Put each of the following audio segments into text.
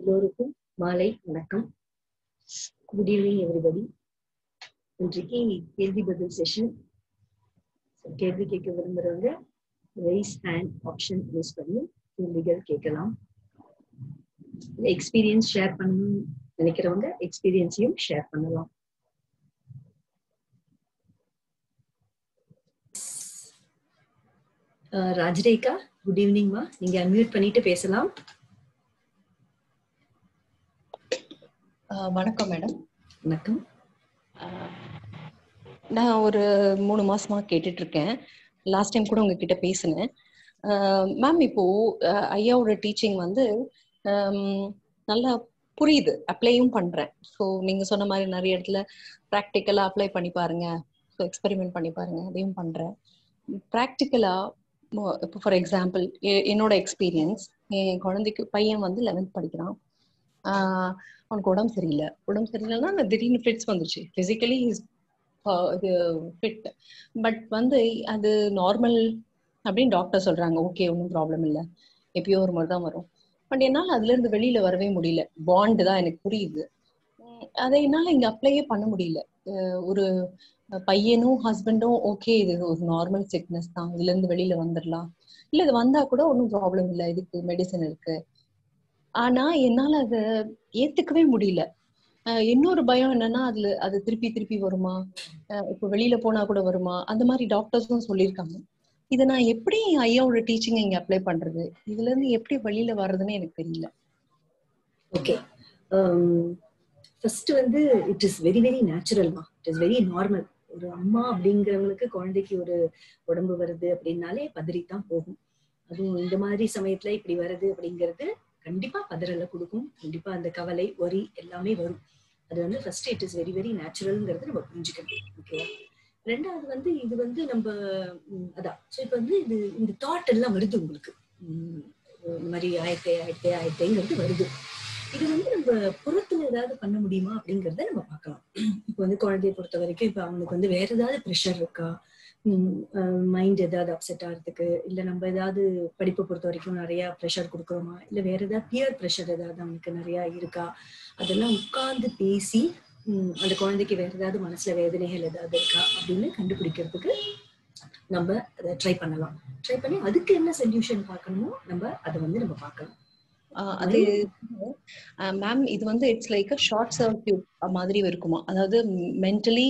எல்லோருக்கும் மாலை வணக்கம் குட் ஈவினிங் எவ்ரிபடி இன்றைக்கு கேள்வி பதில் செஷன் கேள்வி கேட்க விரும்புறவங்க ரைஸ் ஹேண்ட் ஆப்ஷன் யூஸ் பண்ணி கேள்விகள் கேட்கலாம் எக்ஸ்பீரியன்ஸ் ஷேர் பண்ணணும்னு நினைக்கிறவங்க எக்ஸ்பீரியன்ஸையும் ஷேர் பண்ணலாம் அஹ் ராஜரேகா குட் ஈவினிங்மா நீங்க அன்மியூட் பண்ணிட்டு பேசலாம் ஆஹ் வணக்கம் மேடம் வணக்கம் நான் ஒரு மூணு மாசமா கேட்டுட்டு இருக்கேன் லாஸ்ட் டைம் கூட உங்ககிட்ட பேசினேன் மேம் இப்போ ஆஹ் ஐயாவோட டீச்சிங் வந்து ஆம், நல்லா புரியுது அப்ளையும் பண்றேன் ஸோ நீங்க சொன்ன மாதிரி நிறைய இடத்துல ப்ராக்டிக்கலா அப்ளை பண்ணி பாருங்க ஸோ எக்ஸ்பெரிமெண்ட் பண்ணி பாருங்க அதையும் பண்றேன் ப்ராக்டிக்கலா இப்போ ஃபார் எக்ஸாம்பிள் என்னோட எக்ஸ்பீரியன்ஸ் என் குழந்தைக்கு பையன் வந்து லெவன்த் படிக்கிறான் ஆஹ் அவனுக்கு உடம்பு சரியில்லை உடம்பு சரியில்லைன்னா நான் திடீர்னு ஃபிட்ஸ் வந்துச்சு ஃபிசிக்கலி இஸ் இது ஃபிட் பட் வந்து அது நார்மல் அப்படின்னு டாக்டர் சொல்றாங்க ஓகே ஒன்றும் ப்ராப்ளம் இல்லை எப்பயோ ஒரு மாதிரி தான் வரும் பட் என்னால் அதுல இருந்து வெளியில வரவே முடியல பாண்டு தான் எனக்கு புரியுது உம் அதை என்னால் இங்க அப்ளையே பண்ண முடியல அஹ் ஒரு பையனும் ஹஸ்பண்டும் ஓகே இது ஒரு நார்மல் சிக்னஸ் தான் இதுல இருந்து வெளியில வந்துடலாம் இல்ல இது வந்தா கூட ஒன்றும் ப்ராப்ளம் இல்லை இதுக்கு மெடிசன் இருக்கு ஆனா என்னால அதை ஏத்துக்கவே முடியல அஹ் இன்னொரு பயம் என்னன்னா அதுல அது திருப்பி திருப்பி வருமா அஹ் இப்போ வெளியில போனா கூட வருமா அந்த மாதிரி டாக்டர்ஸும் சொல்லியிருக்காங்க இதை நான் எப்படி ஐயாவோட டீச்சிங் இங்க அப்ளை பண்றது இதுல இருந்து எப்படி வெளியில வர்றதுன்னு எனக்கு தெரியல ஓகே ஃபர்ஸ்ட் வந்து இட் இஸ் வெரி வெரி நேச்சுரல்மா இட் இஸ் வெரி நார்மல் ஒரு அம்மா அப்படிங்கிறவங்களுக்கு குழந்தைக்கு ஒரு உடம்பு வருது அப்படின்னாலே பதறித்தான் போகும் அதுவும் இந்த மாதிரி சமயத்துல இப்படி வருது அப்படிங்கிறது கண்டிப்பா பதறலை கொடுக்கும் கண்டிப்பா அந்த கவலை ஒரி எல்லாமே வரும் அது வந்து first it is very very நேச்சுரல்ங்கிறது நம்ம புரிஞ்சுக்கணும் ஓகேவா ரெண்டாவது வந்து இது வந்து நம்ம ம், அதான் ஸோ இப்போ வந்து இது இந்த தாட் எல்லாம் வருது உங்களுக்கு ம், இந்த மாதிரி ஆயிரத்தே ஆயிரத்தே ஆயிரத்தேங்கிறது வருது இது வந்து நம்ம புறத்துல ஏதாவது பண்ண முடியுமா அப்படிங்கறத நம்ம பார்க்கலாம் இப்போ வந்து குழந்தைய பொறுத்த வரைக்கும் இப்போ அவனுக்கு வந்து வேற ஏதாவது ப்ரெஷர் இருக்கா மைண்ட் ஏதாவது அப்செட் ஆகிறதுக்கு இல்ல நம்ம ஏதாவது படிப்பை பொறுத்த வரைக்கும் நிறைய ப்ரெஷர் கொடுக்குறோமா இல்ல வேற ஏதாவது பியர் ப்ரெஷர் ஏதாவது அவனுக்கு நிறைய இருக்கா அதெல்லாம் உட்கார்ந்து பேசி உம், அந்த குழந்தைக்கு வேற ஏதாவது மனசுல வேதனைகள் ஏதாவது இருக்கா அப்படின்னு கண்டுபிடிக்கிறதுக்கு நம்ம அதை ட்ரை பண்ணலாம் ட்ரை பண்ணி அதுக்கு என்ன சொல்யூஷன் பார்க்கணுமோ நம்ம அதை வந்து நம்ம பார்க்கலாம் ஆஹ் அது மேம் இது வந்து it's like a short circuit மாதிரி இருக்குமா அதாவது மென்டலி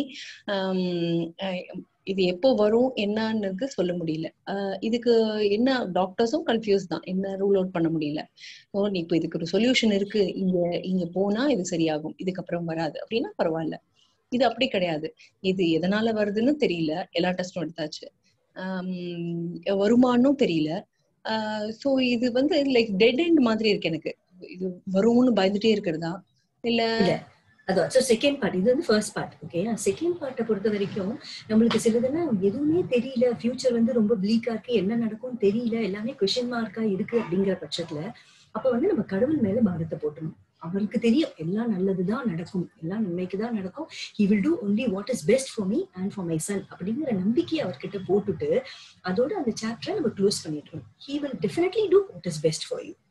இது எப்போ வரும் என்னன்னு சொல்ல முடியல ஆஹ் இதுக்கு என்ன டாக்டர்ஸும் கன்ஃபியூஸ் தான் என்ன ரூல் அவுட் பண்ண முடியல ஓ நீ இப்போ இதுக்கு ஒரு சொல்யூஷன் இருக்கு இங்க இங்க போனா இது சரியாகும் இதுக்கப்புறம் வராது அப்படின்னா பரவாயில்ல இது அப்படி கிடையாது இது எதனால வருதுன்னு தெரியல எல்லா டெஸ்டும் எடுத்தாச்சு ஆம், வருமானும் தெரியல ஸோ இது வந்து லைக் டெட் எண்ட் மாதிரி இருக்கு எனக்கு இது வரும்னு பயந்துட்டே இருக்கிறதா இல்ல இல்ல அதான் ஸோ செகண்ட் பார்ட் இது வந்து ஃபர்ஸ்ட் பார்ட் ஓகே செகண்ட் பார்ட்டை பொறுத்த வரைக்கும் நம்மளுக்கு சிலதெல்லாம் எதுவுமே தெரியல ஃபியூச்சர் வந்து ரொம்ப ப்ளீக்கா இருக்கு என்ன நடக்கும்னு தெரியல எல்லாமே கொஷின் மார்க்கா இருக்கு அப்படிங்கிற பட்சத்துல அப்ப வந்து நம்ம கடவுள் மேல பாரத்தை போட்டணும் அவருக்கு தெரியும் எல்லாம் நல்லதுதான் நடக்கும் எல்லாம் நன்மைக்கு தான் நடக்கும் he will do only what is best for me and for my son அப்படிங்கிற நம்பிக்கையை அவர்கிட்ட போட்டுட்டு அதோட அந்த சாப்டரை நம்ம க்ளோஸ் பண்ணிட்டோம் he will definitely do what is best for you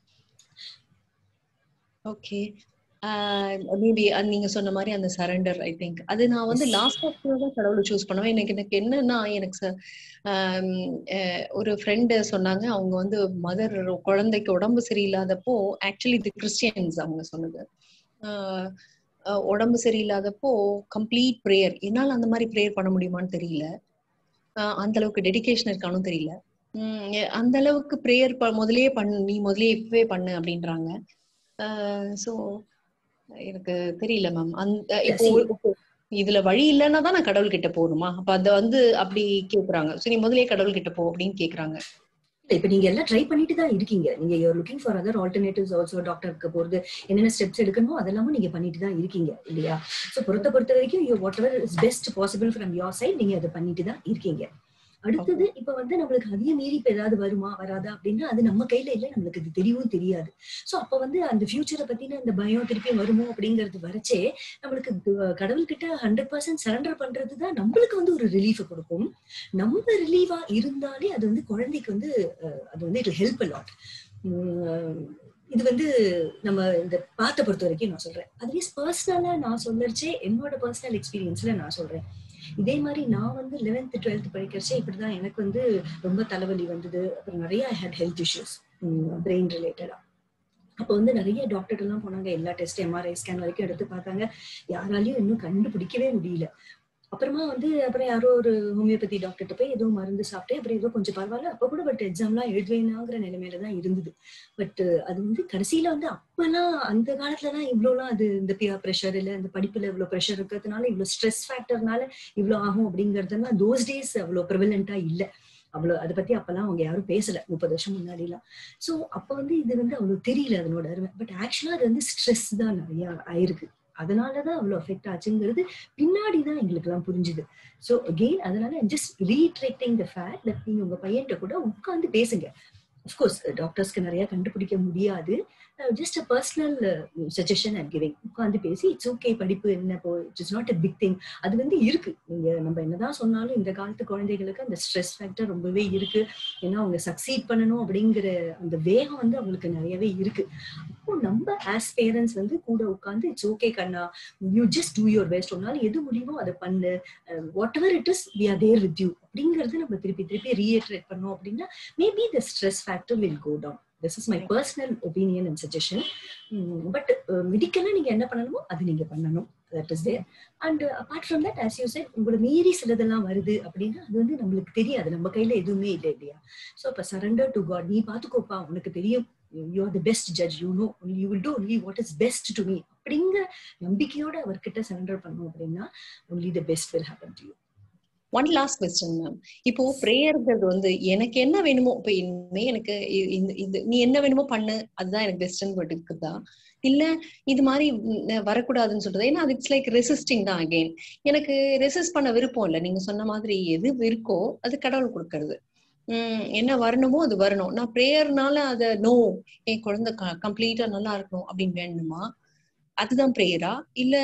okay maybe நீங்க சொன்ன மாதிரி அந்த சரண்டர் ஐ திங்க் அது நான் வந்து Yes. லாஸ்ட் ஆப்ஷன் தான் கடவுளை சூஸ் பண்ணுவேன் எனக்கு எனக்கு என்னன்னா எனக்கு ச- ஆம், அஹ், ஒரு ஃப்ரெண்டு சொன்னாங்க அவங்க வந்து மதர் குழந்தைக்கு உடம்பு சரியில்லாதப்போ ஆக்சுவலி இது கிறிஸ்டியன்ஸ் அவங்க சொன்னது ஆஹ், அஹ், உடம்பு சரியில்லாதப்போ கம்ப்ளீட் ப்ரேயர் என்னால அந்த மாதிரி ப்ரேயர் பண்ண முடியுமான்னு தெரியல ஆஹ், அந்த அளவுக்கு டெடிகேஷன் இருக்கானும் தெரியல உம் எ- அந்த அளவுக்கு ப்ரேயர் முதல்லயே பண்ணு நீ முதல்லயே இப்பவே பண்ணு அப்படின்றாங்க ஸோ எனக்கு தெரியல மேம் அந்த இப்போ see- இப்போ இதுல வழி இல்லைன்னா தான் நான் கடவுள் கிட்ட போகணுமா அப்ப அத வந்து அப்படி கேக்குறாங்க சரி நீ முதல்லயே கடவுள் கிட்ட போ அப்படின்னு கேக்குறாங்க இல்ல, இப்ப நீங்க எல்லாம் ட்ரை பண்ணிட்டு தான் இருக்கீங்க நீங்க you're looking for other alternatives also டாக்டருக்கு போறது என்னென்ன ஸ்டெப்ஸ் எடுக்கணுமோ அதெல்லாமும் நீங்க பண்ணிட்டு தான் இருக்கீங்க இல்லையா சோ பொறுத்த பொறுத்த வரைக்கும் you whatever is best possible from your side நீங்க அதை பண்ணிட்டு தான் இருக்கீங்க அடுத்தது இப்ப வந்து நம்மளுக்கு அதையும் மீறி இப்ப ஏதாவது வருமா வராதா அப்படின்னா அது நம்ம கையில இல்ல நம்மளுக்கு அது தெரியவும் தெரியாது சோ அப்ப வந்து அந்த ஃபியூச்சரை பத்தின அந்த பயம் திருப்பி வருமோ அப்படிங்கிறது வரச்சே நம்மளுக்கு து- கடவுள்கிட்ட ஹண்ட்ரட் பர்சன்ட் சரண்டர் பண்றது தான் நம்மளுக்கு வந்து ஒரு ரிலீஃப் கொடுக்கும் நம்ம ரிலீவா இருந்தாலே அது வந்து குழந்தைக்கு வந்து அஹ், அது வந்து இட் ஹெல்ப் லாட் இது வந்து நம்ம இந்த பார்த்த பொறுத்த வரைக்கும் நான் சொல்றேன் அட்லீஸ்ட் பர்சனலா நான் சொல்லறச்சே என்னோட பர்சனல் எக்ஸ்பீரியன்ஸ்ல நான் சொல்றேன் இதே மாதிரி நான் வந்து லெவன்த் டுவெல்த் படிக்கிறச்சே இப்படிதான் எனக்கு வந்து ரொம்ப தலைவலி வந்தது அப்புறம் நிறைய ஹேட் ஹெல்த் இஷ்யூஸ் பிரெயின் ரிலேட்டடா அப்போ வந்து நிறைய டாக்டர் எல்லாம் போனாங்க எல்லா டெஸ்ட் எம்ஆர்ஐ ஸ்கேன் வரைக்கும் எடுத்து பார்த்தாங்க யாராலையும் இன்னும் கண்டுபிடிக்கவே முடியல அப்புறமா வந்து அப்புறம் யாரோ ஒரு ஹோமியோபதி டாக்டர்கிட்ட போய் ஏதோ மருந்து சாப்பிட்டு அப்புறம் ஏதோ கொஞ்சம் பரவாயில்ல அப்ப கூட பட் எக்ஸாம்லாம் எழுதுவேனாங்கிற நிலைமையில தான் இருந்தது பட் அது வந்து கடைசியில வந்து அப்பெல்லாம் அந்த காலத்துலலாம் இவ்வளோலாம் அது இந்த பியா ப்ரெஷர் இல்ல இந்த படிப்புல இவ்வளவு ப்ரெஷர் இருக்கிறதுனால இவ்வளவு ஸ்ட்ரெஸ் ஃபேக்டர்னால இவ்வளவு ஆகும் அப்படிங்கறதுலாம் தோஸ் டேஸ் அவ்வளவு ப்ரிவலண்டா இல்ல அவ்வளவு அதை பத்தி அப்பெல்லாம் அவங்க யாரும் பேசல முப்பது வருஷம் முன்னாடி எல்லாம் சோ அப்ப வந்து இது வந்து அவ்வளவு தெரியல அதனோட அருமை பட் ஆக்சுவலா அது வந்து ஸ்ட்ரெஸ் தான் நிறைய ஆயிருக்கு அதனாலதான் அவ்வளவு அஃபெக்ட் ஆச்சுங்கிறது பின்னாடிதான் எங்களுக்கு எல்லாம் புரிஞ்சுது சோ அகெயின் அதனால just reiterating the fact that நீங்க உங்க பையன்கிட்ட கூட உட்காந்து பேசுங்க அஃப்கோர்ஸ் டாக்டர்ஸ்க்கு நிறைய கண்டுபிடிக்க முடியாது just a personal suggestion at giving உட்காந்து பேசி இட்ஸ் ஓகே படிப்பு என்ன போ it's not a big thing அது வந்து இருக்கு நீங்க நம்ம என்னதான் சொன்னாலும் இந்த காலத்து குழந்தைகளுக்கு அந்த ஸ்ட்ரெஸ் ஃபேக்டர் ரொம்பவே இருக்கு ஏன்னா அவங்க சக்சீட் பண்ணணும் அப்படிங்கிற அந்த வேகம் வந்து அவங்களுக்கு நிறையவே இருக்கு அப்போ நம்ம ஆஸ் பேரண்ட்ஸ் வந்து கூட உட்காந்து இட்ஸ் ஓகே கண்ணா you just do your best உன்னால எது முடியுமோ அதை பண்ணு whatever it is we are there with you அப்படிங்கறது நம்ம திருப்பி திருப்பி ரீஎட்ரேட் பண்ணோம் அப்படின்னா maybe the stress factor will go down this is my personal opinion and suggestion but மெடிக்கலா நீங்க என்ன பண்ணணுமோ அது நீங்க பண்ணணும் that is there and apart from that as you said உங்களை மீறி சிலதெல்லாம் வருது அப்படின்னா அது வந்து நம்மளுக்கு தெரியாது நம்ம கையில எதுவுமே இல்லை இல்லையா ஸோ அப்ப சரண்டர் டு காட் நீ பாத்துக்கோப்பா உனக்கு தெரியும் you are the best judge you know you will do only what is best to me அப்படிங்கிற நம்பிக்கையோட அவர்கிட்ட சரண்டர் பண்ணோம் அப்படின்னா only the best will happen to you one last question ma'am இப்போ ப்ரேயர்ங்கிறது வந்து எனக்கு என்ன வேணுமோ இப்போ இனிமே எனக்கு இந்த இது நீ என்ன வேணுமோ பண்ணு அதுதான் எனக்கு பெஸ்ட்னு போட்டு இருக்குதா இல்ல இது மாதிரி வரக்கூடாதுன்னு சொல்றது ஏன்னா அது இட்ஸ் லைக் ரெசிஸ்டிங் தான் அகெயின் எனக்கு ரெசிஸ்ட் பண்ண விருப்பம் இல்லை நீங்க சொன்ன மாதிரி எது இருக்கோ அது கடவுள் கொடுக்கறது உம் என்ன வரணுமோ அது வரணும் நான் ப்ரேயர்னால அத நோ என் குழந்தை கம்ப்ளீட்டா நல்லா இருக்கணும் அப்படின்னு வேணுமா அதுதான் ப்ரேயரா இல்ல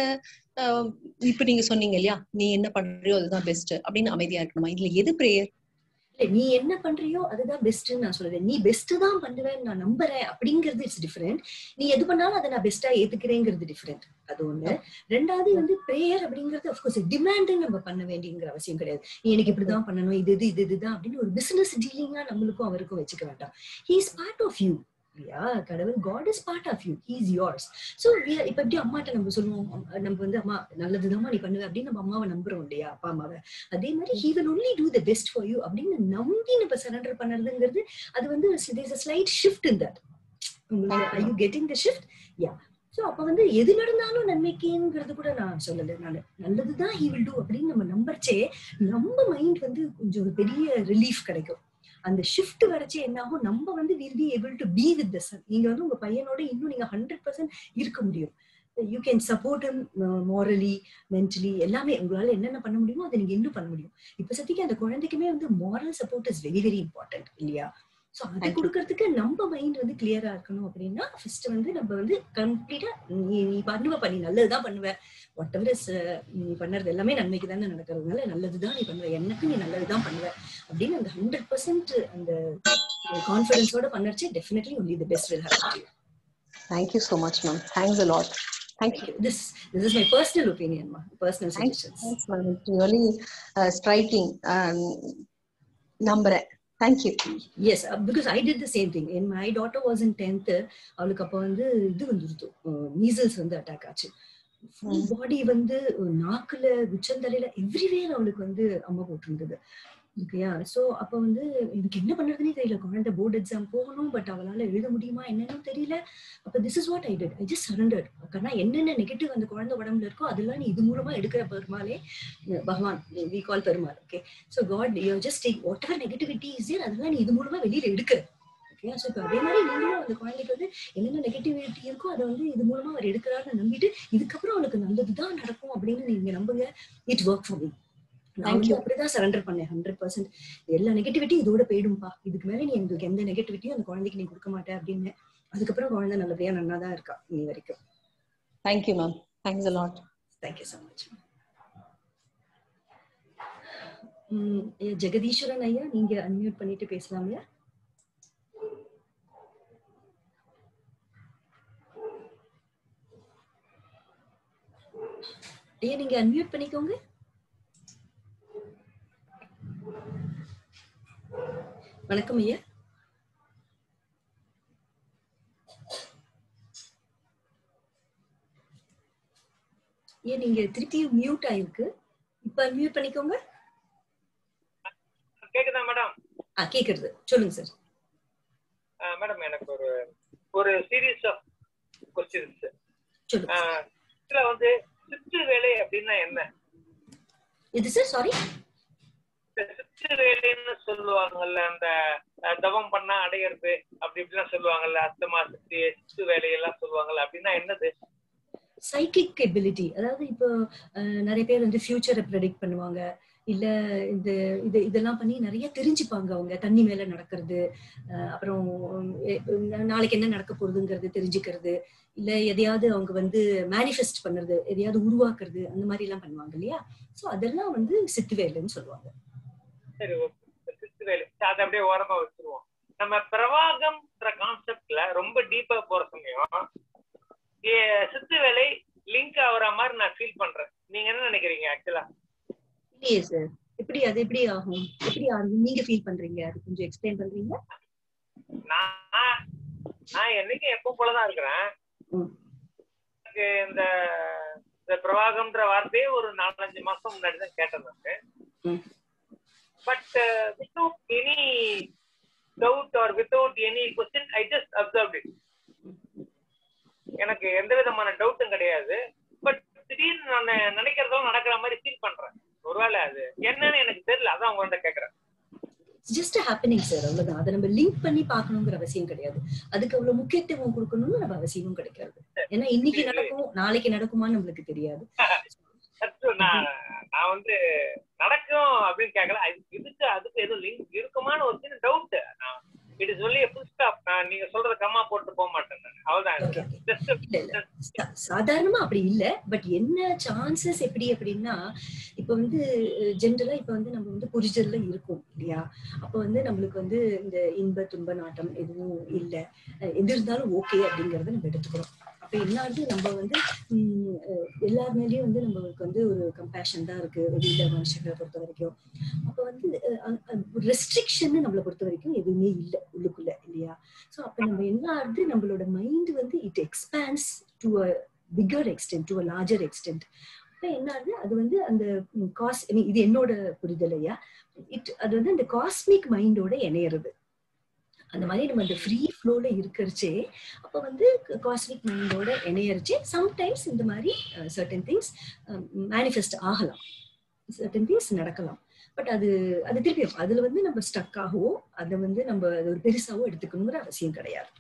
இப்ப நீங்க சொன்னீங்க இல்லையா நீ என்ன பண்றியோ அதுதான் பெஸ்ட் அப்படின்னு அமைதியா இருக்கணுமா இதுல எது ப்ரேயர் நீ என்ன பண்றியோ அதுதான் பெஸ்ட்னு நான் சொல்றேன் நீ பெஸ்ட் தான் பண்ணுவேன் நான் நம்புறேன் அப்படிங்கிறது இட்ஸ் டிஃபரெண்ட் நீ எது பண்ணாலும் அதை நான் பெஸ்டா ஏத்துக்கிறேங்கிறது டிஃபரெண்ட் அது ஒண்ணு ரெண்டாவது வந்து ப்ரேயர் அப்படிங்கிறது அஃப்கோர்ஸ் டிமாண்ட் நம்ம பண்ண வேண்டியங்கிற அவசியம் கிடையாது நீ எனக்கு இப்படிதான் பண்ணணும் இது இது இது இதுதான் அப்படின்னு ஒரு பிசினஸ் டீலிங்கா நம்மளுக்கும் அவருக்கும் வச்சுக்க வேண்டாம் he is part of you இல்லையா கடவுள் God is part of you he's yours so இப்ப எப்படி அம்மாட்ட நம்ம சொல்லுவோம் நம்ம வந்து அம்மா நல்லதுதாம்மா நீ பண்ணுவ அப்படின்னு நம்ம அம்மாவை நம்புறோம் இல்லையா அப்பா அம்மாவை அதே மாதிரி he will only do the best for you அப்படின்னு நம்பி நம்ம சரண்டர் பண்ணுறதுங்கிறது அது வந்து ஸ்லைட் ஷிஃப்ட் இன் தட் உங்களுக்கு I you getting the shift yeah so அப்ப வந்து எது நடந்தாலும் நன்மைக்குங்கிறது கூட நான் சொல்லல நான் நல்லதுதான் ஹீ வில் டூ அப்படின்னு நம்ம நம்பர்ச்சே நம்ம மைண்ட் வந்து கொஞ்சம் ஒரு பெரிய ரிலீஃப் கிடைக்கும் அந்த ஷிஃப்ட் வரைச்சு என்ன ஆகும் நம்ம வந்து will be able to be with the son நீங்க வந்து உங்க பையனோட இன்னும் நீங்க ஹண்ட்ரட் பர்சன்ட் இருக்க முடியும் you can support morally mentally எல்லாமே உங்களால என்னென்ன பண்ண முடியுமோ அதை நீங்க இன்னும் பண்ண முடியும் இப்ப சத்திக்கு அந்த குழந்தைக்குமே வந்து moral support is very very important இல்லையா சோ அது கொடுக்கறதுக்கு நம்ம மைண்ட் வந்து கிளியரா இருக்கணும் அப்படின்னா ஃபர்ஸ்ட் வந்து நம்ம வந்து கம்ப்ளீட்டா நீ நீ பண்ணுவ பண்ணி நல்லதுதான் பண்ணுவ வாட் எவர் இஸ் நீ பண்ணுறது எல்லாமே நன்மைக்கு தானே நடக்கிறதுனால நல்லதுதான் நீ பண்ணுவ எனக்கு நீ நல்லதுதான் பண்ணுவ அப்படின்னு அந்த ஹண்ட்ரட் பர்சன்ட் அந்த கான்ஃபிடன்ஸோட பண்ணச்சு definitely only the best will happen Thank you so much, ma'am. Thanks a lot. Thank you. This this is my personal opinion, ma. Personal suggestions. Thanks, ma'am. It's really uh, striking. Um, நம்புறேன் thank you yes because I did the same thing என் my daughter was in tenth அவளுக்கு அப்போ வந்து இது வந்துருது measles வந்து attack ஆச்சு full body வந்து நாக்குல உச்சந்தலையில எவ்ரிவேர் அவளுக்கு வந்து அம்மா போட்டிருந்தது ஓகேயா சோ அப்ப வந்து எனக்கு என்ன பண்றதுனே தெரியல குழந்தை போர்டு எக்ஸாம் போகணும் பட் அவளால எழுத முடியுமா என்னன்னு தெரியல அப்ப this is what I did I just surrendered கண்ணா என்னென்ன நெகட்டிவ் அந்த குழந்தை உடம்புல இருக்கோ அதெல்லாம் நீ இது மூலமா எடுக்கிற பெருமாளே பகவான் we call Perumal okay so God you just take whatever negativity is அதெல்லாம் நீ இது மூலமா வெளியில எடுக்கிற ஓகே ஸோ இப்போ அதே மாதிரி நீங்களும் அந்த குழந்தைக்கு வந்து என்னென்ன நெகட்டிவிட்டி இருக்கோ அதை வந்து இது மூலமா அவர் எடுக்கிறாருன்னு நம்பிட்டு இதுக்கப்புறம் அவனுக்கு நல்லதுதான் நடக்கும் அப்படின்னு நீங்க நம்புங்க இட் ஒர்க் ஃபார் மீ நான் வந்து அப்படிதான் சரண்டர் பண்ணேன் ஹண்ட்ரட் பர்சன்ட் எல்லா நெகட்டிவிட்டி இதோட போயிடும்பா இதுக்கு மேல நீ எங்களுக்கு எந்த நெகட்டிவிட்டியும் அந்த குழந்தைக்கு நீ கொடுக்க மாட்டே அப்படின்னு அதுக்கப்புறம் குழந்தை நல்லபடியா நன்னா தான் இருக்கா நீ வரைக்கும் thank you ma'am thanks a lot thank you so much Jagadeeswaran ஐயா நீங்க அன்மியூட் பண்ணிட்டு பேசலாம் இல்லையா ஐயா நீங்க அன்மியூட் பண்ணிக்கோங்க வணக்கம் ஐயா ஏன் நீங்க திருப்பியும் மியூட் ஆயிருக்கு இப்ப அன்மியூட் பண்ணிக்கோங்க கேக்குதா மேடம் ஆ கேக்குறது சொல்லுங்க சார் மேடம் எனக்கு ஒரு ஒரு சீரீஸ் ஆஃப் கொஸ்டின்ஸ் சொல்லுங்க இதுல வந்து சித்து வேலை அப்படின்னா என்ன இது சார் சாரி இந்த சித்து வேலைன்னு சொல்லுவாங்கல்ல அந்த அஹ், தவம் பண்ணா அடையிறது அப்படி இப்படிலாம் சொல்லுவாங்கல்ல அத்தமா சித்து சித்து வேலையெல்லாம் சொல்லுவாங்கல்ல அப்படின்னா என்னது சைக்கிக் எபிலிட்டி அதாவது இப்போ அஹ், நிறைய பேர் வந்து ஃபியூச்சரை ப்ரெடிக்ட் பண்ணுவாங்க இல்ல இந்த இது இதெல்லாம் பண்ணி நிறைய தெரிஞ்சுப்பாங்க அவங்க தண்ணி மேல நடக்கிறது அஹ், அப்புறம் எ- நாளைக்கு என்ன நடக்க போகுதுங்கிறது தெரிஞ்சுக்கிறது இல்ல எதையாவது அவங்க வந்து மேனிஃபெஸ்ட் பண்றது எதையாவது உருவாக்குறது அந்த மாதிரி எல்லாம் பண்ணுவாங்க இல்லையா சோ அதெல்லாம் வந்து சித்து வேலைன்னு சொல்லுவாங்க சரி ஓகே சித்து வேலை சரி, அதை அப்படியே ஓரமா வச்சிருவோம் நம்ம பிரவாகம்ன்ற கான்செப்ட்ல ரொம்ப டீப்பா போற சமயம் ஏ- சித்து வேலை லிங்க் ஆகுற மாதிரி நான் ஃபீல் பண்றேன் நீங்க என்ன நினைக்கிறீங்க ஆக்சுவலா இல்லையே சார் எப்படி அது எப்படி ஆகும் எப்படி ஆகும் நீங்க ஃபீல் பண்றீங்க அது கொஞ்சம் எக்ஸ்பிளைன் பண்றீங்க நான் நான் என்னைக்கும் எப்போ போலதான் இருக்கிறேன் ம். எனக்கு இந்த இந்த பிரவாகம்ன்ற வார்த்தையே ஒரு நாலஞ்சு மாசம் முன்னாடி தான் கேட்டேன் நான் ம். But without any doubt or without any question I just observe it எனக்கு எந்த விதமான டவுட்டும் கிடையாது பட் திடீர்னு நான் நினைக்கிறதெல்லாம் நடக்கிற மாதிரி ஃபீல் பண்றேன் ஒருவேளை அது என்னன்னு எனக்கு தெரியல அதான் உங்கள்ட்ட கேக்குறேன் ஜஸ்ட் ஹேப்பனிங் சார் அவ்வளவுதான் அதை நம்ம லிங்க் பண்ணி பார்க்கணுங்கிற அவசியம் கிடையாது அதுக்கு அவ்வளவு முக்கியத்துவம் கொடுக்கணும்னு நம்ம அவசியமும் கிடைக்காது ஏன்னா இன்னைக்கு நடக்கும் நாளைக்கு நடக்குமான்னு நம்மளுக்கு தெரியாது That's true. நான் நான் வந்து நடக்கும் அப்படின்னு கேட்கல அது- இதுக்கு அதுக்கு எதுவும் லிங்க் இருக்குமான்னு ஒரு சின்ன doubt it is only full stop நான் நீங்க சொல்றத கம்மா போட்டு போக மாட்டேன் நான். அவ்வளவுதான் Okay, okay. ஜஸ்ட் இல்ல, இல்ல. சா- சாதாரணமா அப்படி இல்ல பட் என்ன சான்சஸ் எப்படி அப்படின்னா இப்ப வந்து ஜென்ரலா இப்ப வந்து நம்ம வந்து புரிதல்ல இருக்கோம் இல்லையா அப்ப வந்து நம்மளுக்கு வந்து இந்த இன்ப துன்ப நாட்டம் எதுவும் இல்ல அஹ் எது இருந்தாலும் ஓகே அப்படிங்கறத நம்ம எடுத்துக்கிறோம் அப்ப என்ன ஆகுது நம்ம வந்து உம், அஹ் எல்லார் மேலயும் வந்து நம்மளுக்கு வந்து ஒரு கம்பேஷன் தான் இருக்கு வெளியில மனுஷங்களை பொறுத்த வரைக்கும் அப்ப வந்து ரெஸ்ட்ரிக்ஷன் நம்மளை பொறுத்த வரைக்கும் எதுவுமே இல்ல உள்ளுக்குள்ள இல்லையா சோ அப்ப நம்ம என்ன ஆகுது நம்மளோட மைண்ட் வந்து it expands to a bigger extent to a larger extent அப்ப என்ன ஆகுது அது வந்து அந்த காஸ் இது என்னோட புரிதல் ஐயா இட் அது வந்து அந்த காஸ்மிக் மைண்டோட இணையறது அந்த மாதிரி நம்ம அந்த ஃப்ரீ ஃப்ளோல இருக்கிறச்சே அப்ப வந்து காஸ்மிக் மைண்டோட இணையறச்சே சம்டைம்ஸ் இந்த மாதிரி சர்டன் திங்ஸ் மேனிஃபெஸ்ட் ஆகலாம் சர்டன் திங்ஸ் நடக்கலாம் பட் அது அது திருப்பி அதுல வந்து நம்ம ஸ்டக் ஆகவோ அதை வந்து நம்ம அது ஒரு பெருசாவோ எடுத்துக்கணுங்கிற அவசியம் கிடையாது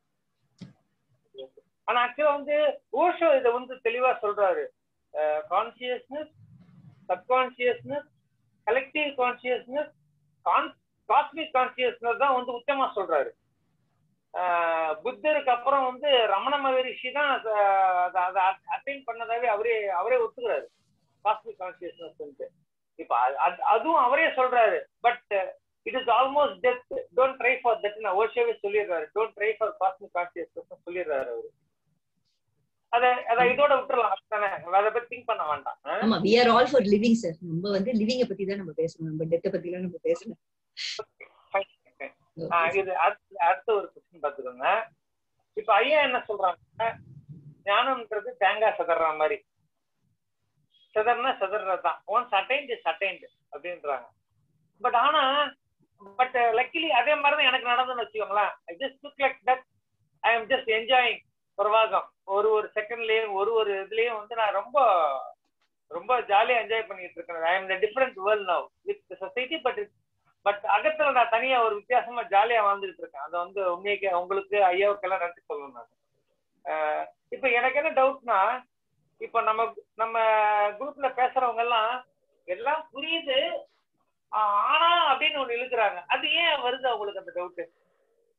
ஆனா ஆக்சுவலா வந்து ஓஷோ இதை வந்து தெளிவா சொல்றாரு consciousness subconsciousness collective consciousness cosmic consciousness தான் வந்து உச்சமா சொல்றாரு ஆஹ் புத்தருக்கு அப்புறம் வந்து ரமண மகரிஷி தான் அதை அட்டைன் பண்ணதாவே அவரே அவரே ஒத்துக்கிறாரு காஸ்மிக் கான்சியஸ்னஸ் இப்ப அது- அது- அதுவும் அவரே சொல்றாரு but it is almost death don't try for that நான் ஓஷோவே சொல்லிடுறாரு don't try for cosmic consciousness சொல்லிடுறாரு அவரு அத அத இதோட விட்டுறலாம் தானே அதை பத்தி திங்க் பண்ண வேண்டாம் ஆ? ஆமா we are all for living sir நம்ம வந்து லிவிங்க பத்தி தான் நம்ம பேசணும் நம்ம டெத்தை பத்தி எல்லாம் நம்ம பேசணும் Fine. ஆ, இது அடுத்த அடுத்த ஒரு கொஸ்டின் பாத்துக்கோங்க இப்ப ஐயா என்ன சொல்றாங்க ஞானம்ன்றது தேங்காய் சிதற மாதிரி சிதறனா சிதறதுதான் ஒன்ஸ் அட்டைன்ட் இஸ் அட்டைன்ட் அப்படின்றாங்க பட் ஆனா பட் லக்கிலி அதே மாதிரிதான் எனக்கு நடந்துன்னு வச்சுக்கோங்களேன் I just look like that I am just enjoying பிரவாகம் ஒரு ஒரு செகண்ட்லயும் ஒரு ஒரு இதுலயும் வந்து நான் ரொம்ப ரொம்ப ஜாலியா என்ஜாய் பண்ணிட்டு இருக்கேன் I am different world now with society but but அகத்துல நான் தனியா ஒரு வித்தியாசமா ஜாலியா வாழ்ந்துட்டு இருக்கேன் அதை வந்து உண்மைக்கு உங்களுக்கு ஐயாவுக்கு எல்லாம் நன்றி சொல்லணும் நான் ஆஹ் இப்ப எனக்கு என்ன டவுட்னா இப்ப நம்ம நம்ம குரூப்ல பேசுறவங்க எல்லாம் எல்லாம் புரியுது ஆஹ் ஆனா அப்படின்னு ஒண்ணு இழுக்கிறாங்க அது ஏன் வருது அவங்களுக்கு அந்த டவுட்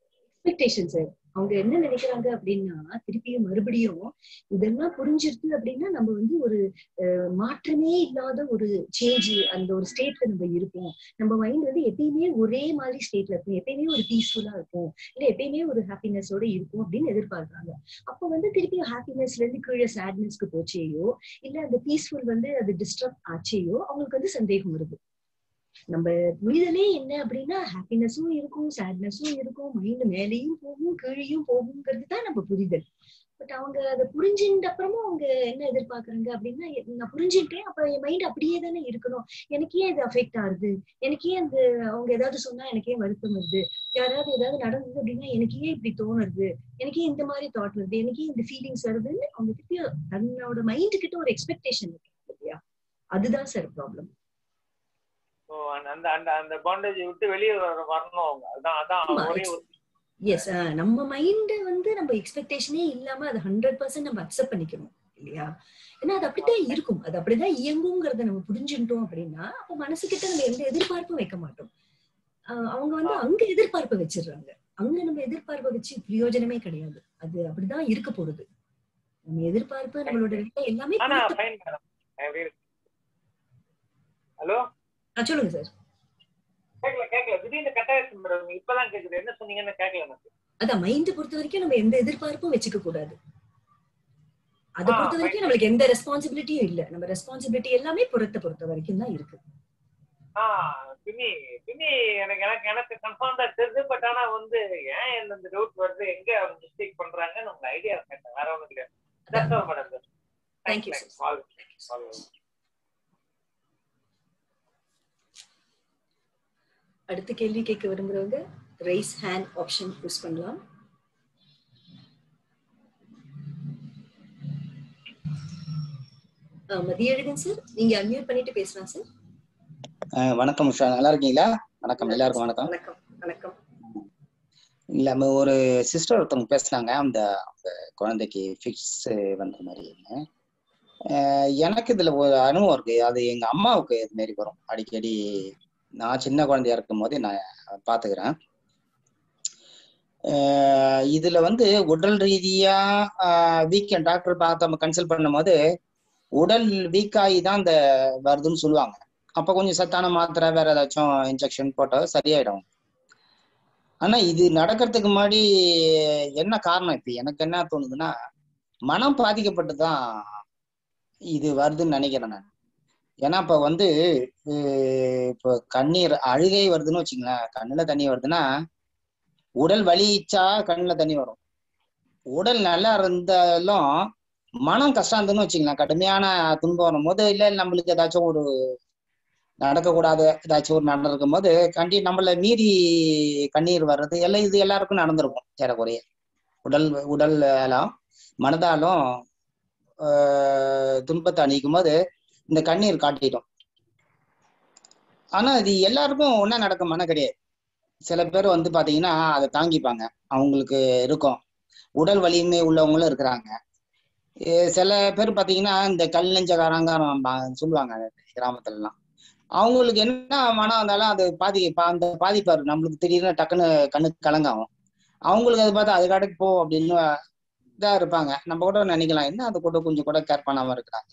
எக்ஸ்பெக்டேஷன் சார் அவங்க என்ன நினைக்கிறாங்க அப்படின்னா திருப்பியும் மறுபடியும் இதெல்லாம் புரிஞ்சிருது அப்படின்னா நம்ம வந்து ஒரு அஹ், மாற்றமே இல்லாத ஒரு சேஞ்ச் அந்த ஒரு ஸ்டேட்ல நம்ம இருப்போம் நம்ம மைண்ட் வந்து எப்பயுமே ஒரே மாதிரி ஸ்டேட்ல இருக்கும் எப்பயுமே ஒரு பீஸ்ஃபுல்லா இருக்கும் இல்ல எப்பயுமே ஒரு ஹாப்பினஸோட இருக்கும் அப்படின்னு எதிர்பார்க்கறாங்க அப்ப வந்து திருப்பியும் ஹாப்பினஸ்ல இருந்து கீழே சேட்னஸ்க்கு போச்சேயோ இல்ல அந்த பீஸ்ஃபுல் வந்து அது டிஸ்டர்ப் ஆச்சேயோ அவங்களுக்கு வந்து சந்தேகம் வருது நம்ம புரிதலே என்ன அப்படின்னா ஹாப்பினஸும் இருக்கும் சேட்னஸும் இருக்கும் மைண்ட் மேலேயும் போகும் கீழேயும் போகுங்கிறது தான் நம்ம புரிதல் பட் அவங்க அதை புரிஞ்சுட்ட அப்புறமும் அவங்க என்ன எதிர்பார்க்கறாங்க அப்படின்னா எ- நான் புரிஞ்சுட்டேன் அப்ப என் மைண்ட் அப்படியே தானே இருக்கணும் எனக்கு ஏன் இது அஃபெக்ட் ஆகுது எனக்கு ஏன் அந்த அவங்க ஏதாவது சொன்னா எனக்கு ஏன் வருத்தம் வருது யாராவது ஏதாவது நடந்தது அப்படின்னா எனக்கு ஏன் இப்படி தோணுது எனக்கு ஏன் இந்த மாதிரி தாட் வருது எனக்கு ஏன் இந்த ஃபீலிங்ஸ் வருதுன்னு அவங்க திருப்பி தன்னோட மைண்ட் கிட்ட ஒரு எக்ஸ்பெக்டேஷன் இருக்கு இல்லையா அதுதான் சார் ப்ராப்ளம் ஸோ அந்த அந்த அந்த பாண்டேஜ் விட்டு வெளியே வர- வரணும் அவங்க அதான் அதான் ஆமா, ஒரே ஒரு எஸ் நம்ம மைண்ட் வந்து நம்ம எக்ஸ்பெக்டேஷனே இல்லாம அது ஹண்ட்ரட் பர்சன்ட் நம்ம அக்செப்ட் பண்ணிக்கணும் இல்லையா ஏன்னா அது அப்படித்தான் இருக்கும் அது அப்படிதான் இயங்குங்கிறத நம்ம புரிஞ்சுட்டோம் அப்படின்னா அப்ப மனசுக்கிட்ட நம்ம எந்த எதிர்பார்ப்பும் வைக்க மாட்டோம் ஆஹ் அவங்க வந்து அங்க எதிர்பார்ப்பை வச்சிடுறாங்க அங்க நம்ம எதிர்பார்ப்பை வச்சு பிரயோஜனமே கிடையாது அது அப்படிதான் இருக்க போறது நம்ம எதிர்பார்ப்பு நம்மளோட வேலை எல்லாமே ஆனா கொடுத்த- ஃபைன் மேடம் ஹலோ ஆ, சொல்லுங்க சார் கேட்கல கேட்கல திடீர்னு கட்டாயிடுச்சு மேடம் இப்பதான் கேக்குது என்ன சொன்னீங்கன்னு கேட்கல எனக்கு அதான் மைண்ட் பொறுத்த வரைக்கும் நம்ம எந்த எதிர்பார்ப்பும் வச்சுக்க கூடாது அதை ஆ, பொறுத்த வரைக்கும் நம்மளுக்கு எந்த ரெஸ்பான்சிபிலிட்டியும் இல்ல நம்ம ரெஸ்பான்சிபிலிட்டி எல்லாமே புறத்தை பொறுத்த வரைக்கும் தான் இருக்கு ஆஹ் பின்னி பின்னி எனக்கு எனக்கு எனக்கு கன்ஃபார்ம் தான் தெரியுது பட் ஆனா வந்து ஏன் என்ன இந்த டவுட் வருது எங்க அவங்க மிஸ்டேக் பண்றாங்கன்னு உங்க ஐடியா கேட்டேன் வேற ஒண்ணும் கிடையாது That's all, madam. Thank you, Thanks, sir. all. All. அடுத்த கேள்வி கேட்க விரும்புறவங்க ரைஸ் ஹேண்ட் ஆப்ஷன் யூஸ் பண்ணலாம் ஆ, மதியழகன் சார் நீங்க அன்மியூட் பண்ணிட்டு பேசலாம் சார் அஹ் வணக்கம் உஷா நல்லா இருக்கீங்களா வணக்கம் எல்லாருக்கும் வணக்கம் வணக்கம் வணக்கம் இல்ல நம்ம ஒரு சிஸ்டர் ஒருத்தவங்க பேசுனாங்க அந்த அந்த குழந்தைக்கு ஃபிக்ஸ் வந்த மாதிரி அஹ் எனக்கு இதுல ஒரு அனுபவம் இருக்கு அது எங்க அம்மாவுக்கு இது மாதிரி வரும் அடிக்கடி நான் சின்ன குழந்தையா இருக்கும் போதே நான் பாத்துக்கிறேன் அஹ் இதுல வந்து உடல் ரீதியா வீக்கெண்ட் டாக்டர் பார்த்து நம்ம கன்சல்ட் பண்ணும்போது உடல் வீக் ஆகி தான் இந்த வருதுன்னு சொல்லுவாங்க அப்ப கொஞ்சம் சத்தான மாத்திரை வேற ஏதாச்சும் இன்ஜெக்ஷன் போட்டா சரியாயிடும் ஆனா இது நடக்கிறதுக்கு முன்னாடி என்ன காரணம் இப்ப எனக்கு என்ன தோணுதுன்னா மனம் பாதிக்கப்பட்டு தான் இது வருதுன்னு நினைக்கிறேன் நான் ஏன்னா இப்ப வந்து அஹ் இப்போ கண்ணீர் அழுகை வருதுன்னு வச்சுங்களேன் கண்ணுல தண்ணி வருதுன்னா உடல் வலிச்சா கண்ணுல தண்ணி வரும் உடல் நல்லா இருந்தாலும் மனம் கஷ்டம் இருந்துன்னு வச்சுங்களேன் கடுமையான துன்பம் வரும்போது இல்ல நம்மளுக்கு ஏதாச்சும் ஒரு நடக்கக்கூடாத ஏதாச்சும் ஒரு நடந்திருக்கும் போது கண்டி நம்மள மீறி கண்ணீர் வர்றது எல்லாம் இது எல்லாருக்கும் நடந்திருக்கும் ஏறக்குறைய உடல் உடல் எல்லாம் மனதாலும் ஆஹ் துன்பத்தை அணிக்கும் போது இந்த கண்ணீர் காட்டிடும் ஆனா இது எல்லாருக்கும் ஒன்னா நடக்குமானா கிடையாது சில பேர் வந்து பாத்தீங்கன்னா அதை தாங்கிப்பாங்க அவங்களுக்கு இருக்கும் உடல் வலிமை உள்ளவங்களும் இருக்கிறாங்க எ- சில பேர் பாத்தீங்கன்னா இந்த கல் நெஞ்சக்காரங்க சொல்லுவாங்க கிராமத்துல எல்லாம் அவங்களுக்கு என்ன மனம் வந்தாலும் அது பாதி பா- அந்த பாதிப்பாரு நம்மளுக்கு திடீர்னு டக்குன்னு கண்ணுக்கு கலங்காகும் அவங்களுக்கு அது பார்த்தா அது கடைக்கு போ அப்படின்னு இதா இருப்பாங்க நம்ம கூட நினைக்கலாம் என்ன அது கூட கொஞ்சம் கூட கேர் பண்ணாம இருக்கிறாங்க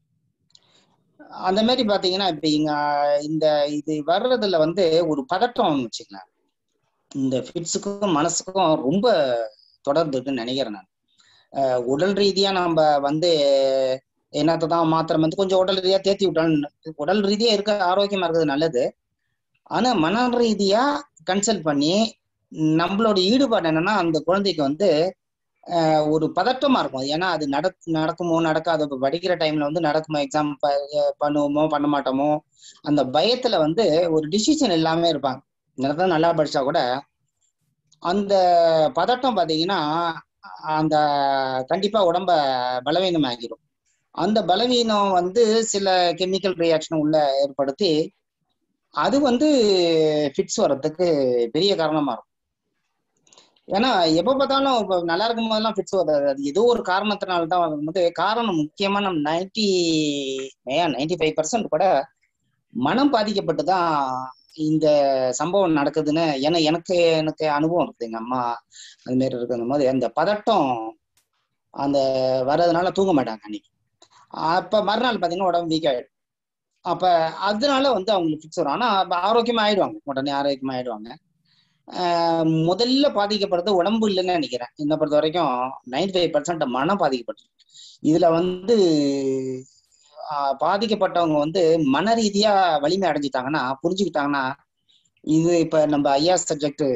அந்த மாதிரி பாத்தீங்கன்னா இப்ப இங்க இந்த இது வர்றதுல வந்து ஒரு பதட்டம் வச்சுக்கலாம் இந்த ஃபிட்ஸுக்கும் மனசுக்கும் ரொம்ப தொடர்பு இருக்குன்னு நினைக்கிறேன் நான் அஹ் உடல் ரீதியா நம்ம வந்து என்னத்தை தான் மாத்திரம் வந்து கொஞ்சம் உடல் ரீதியா தேத்தி விட்டாலும் உடல் ரீதியா இருக்க ஆரோக்கியமா இருக்கிறது நல்லது ஆனா மன ரீதியா கன்சல்ட் பண்ணி நம்மளோட ஈடுபாடு என்னன்னா அந்த குழந்தைக்கு வந்து ஆஹ் ஒரு பதட்டமா இருக்கும் ஏன்னா அது நட நடக்குமோ நடக்காதோ இப்ப படிக்கிற டைம்ல வந்து நடக்குமோ எக்ஸாம் பண்ணுவோமோ பண்ண மாட்டோமோ அந்த பயத்துல வந்து ஒரு டிசிஷன் இல்லாம இருப்பாங்க என்னதான் நல்லா படிச்சா கூட அந்த பதட்டம் பாத்தீங்கன்னா அந்த கண்டிப்பா உடம்ப பலவீனம் ஆகிடும் அந்த பலவீனம் வந்து சில கெமிக்கல் ரியாக்ஷன் உள்ள ஏற்படுத்தி அது வந்து ஃபிட்ஸ் வர்றதுக்கு பெரிய காரணமா இருக்கும் ஏன்னா எப்ப பார்த்தாலும் இப்ப நல்லா இருக்கும் போதெல்லாம் ஃபிட்ஸ் வராது அது ஏதோ ஒரு காரணத்தினால தான் வரும்போது காரணம் முக்கியமா நம்ம நைன்டி நைன்டி ஃபைவ் பர்சன்ட் கூட மனம் பாதிக்கப்பட்டு தான் இந்த சம்பவம் நடக்குதுன்னு ஏன்னா எனக்கு எனக்கு அனுபவம் இருக்குது எங்க அம்மா அது மாதிரி இருக்கிற போது அந்த பதட்டம் அந்த வர்றதுனால தூங்க மாட்டாங்க அன்னைக்கு அப்ப மறுநாள் பாத்தீங்கன்னா உடம்பு வீக் ஆயிடும் அப்ப அதனால வந்து அவங்களுக்கு ஃபிக்ஸ் வரும் ஆனா அப்ப ஆரோக்கியமா ஆயிடுவாங்க உடனே ஆரோக்கியமா ஆயிடுவாங்க ஆஹ் முதல்ல பாதிக்கப்படுறது உடம்பு இல்லைன்னு நினைக்கிறேன் என்னை பொறுத்த வரைக்கும் நைன்டி ஃபைவ் பர்சன்ட் மனம் பாதிக்கப்பட்டு இதுல வந்து ஆஹ் பாதிக்கப்பட்டவங்க வந்து மன ரீதியா வலிமை அடைஞ்சிட்டாங்கன்னா புரிஞ்சுக்கிட்டாங்கன்னா இது இப்ப நம்ம ஐயா சப்ஜெக்ட்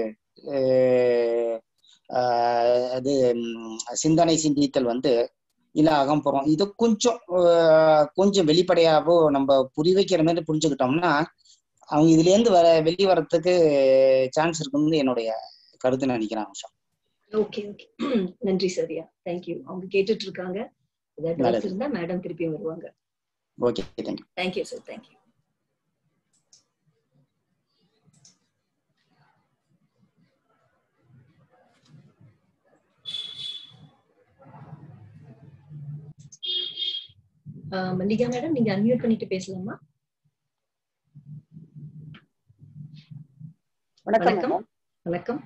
அது ம், சிந்தனை சிந்தித்தல் வந்து இல்ல அகம்புறம் இது கொஞ்சம் ஆஹ் கொஞ்சம் வெளிப்படையாவோ நம்ம புரி வைக்கிற மாதிரி புரிஞ்சுக்கிட்டோம்னா அவங்க இதுல இருந்து வர வெளியே வர்றதுக்கு சான்ஸ் இருக்குன்னு என்னுடைய கருத்து நினைக்கிறேன் உஷா ஓகே ஓகே நன்றி சரியா தேங்க்யூ அவங்க கேட்டுட்டு இருக்காங்க ஏதாவது டவுட்ஸ் நல்லது. இருந்தா மேடம் திருப்பியும் வருவாங்க okay thank you thank you sir thank you Mallika madam நீங்க அன்மியூட் பண்ணிட்டு பேசலாமா வணக்கம் வணக்கம். மேடம். வணக்கம்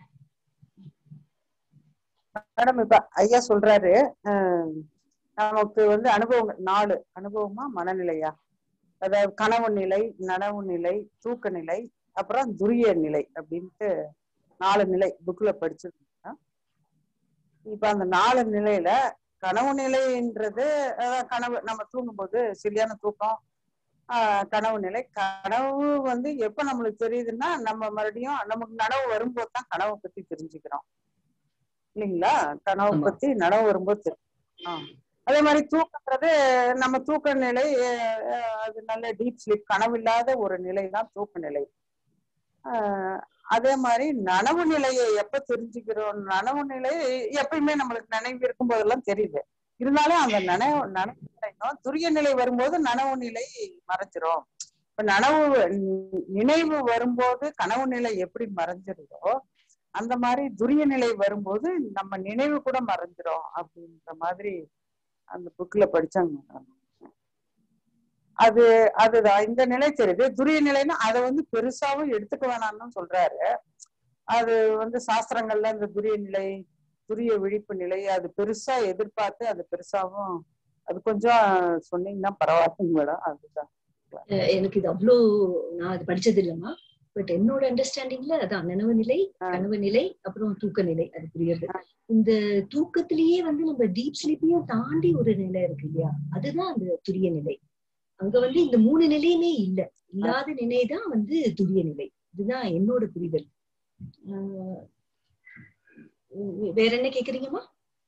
மேடம் இப்ப ஐயா சொல்றாரு அஹ், நமக்கு வந்து அனுபவங்கள் நாலு அனுபவமா மனநிலையா அதாவது கனவு நிலை நனவு நிலை தூக்க நிலை அப்புறம் துரிய நிலை அப்படின்ட்டு நாலு நிலை புக்ல படிச்சிருக்கோம் இப்ப அந்த நாலு நிலையில கனவு நிலைன்றது அஹ், கனவு நம்ம தூங்கும்போது சரியான தூக்கம் ஆஹ், கனவு நிலை கனவு வந்து எப்ப நம்மளுக்கு தெரியுதுன்னா நம்ம மறுபடியும் நமக்கு நனவு வரும்போது தான் கனவை பத்தி தெரிஞ்சுக்கிறோம் இல்லைங்களா கனவை ஆமா. பத்தி நனவு வரும்போது தெரியும் ஆ. அதே மாதிரி தூக்கன்றது நம்ம தூக்க நிலை அஹ், அஹ், அது நல்ல டீப் ஸ்லீப் கனவு இல்லாத ஒரு நிலை தான் தூக்க நிலை ஆஹ், அதே மாதிரி நனவு நிலையை எப்ப தெரிஞ்சுக்கிறோம் நனவு நிலை எப்பயுமே நம்மளுக்கு நினைவு இருக்கும் போதெல்லாம் தெரியுது இருந்தாலும் அந்த நனவு நனவு நிலையும் துரிய நிலை வரும்போது நனவு நிலை மறைஞ்சிரும் இப்ப நனவு நி- நினைவு வரும்போது கனவு நிலை எப்படி மறைஞ்சிருதோ அந்த மாதிரி துரிய நிலை வரும்போது நம்ம நினைவு கூட மறைஞ்சிரும் அப்படின்ற மாதிரி அந்த புக்ல படிச்சாங்க அது அதுதான் இந்த நிலை தெரியுது துரிய நிலைன்னா அதை வந்து பெருசாவும் எடுத்துக்க வேணாம்னு சொல்றாரு அது வந்து சாஸ்திரங்கள்ல இந்த துரிய நிலை துரிய விழிப்பு நிலை அது பெருசா எதிர்பார்த்து அது பெருசாவும் அது கொஞ்சம் சொன்னீங்கன்னா பரவாயில்லைங்க மேடம் அதுதான் அஹ் எனக்கு இது அவ்வளோ நான் அது படிச்சது இல்லம்மா பட் என்னோட அண்டர்ஸ்டாண்டிங்ல அதான் நனவு நிலை ஆ. கனவு நிலை அப்புறம் தூக்க நிலை அது புரியுது இந்த தூக்கத்திலேயே வந்து நம்ம டீப் ஸ்லீப்பையும் தாண்டி ஒரு நிலை இருக்கு இல்லையா அதுதான் அந்த துரிய நிலை அங்க வந்து இந்த மூணு நிலையுமே இல்ல இல்லாத நிலை தான் வந்து துரிய நிலை இதுதான் என்னோட புரிதல் ஆஹ் வேற என்ன கேக்குறீங்கம்மா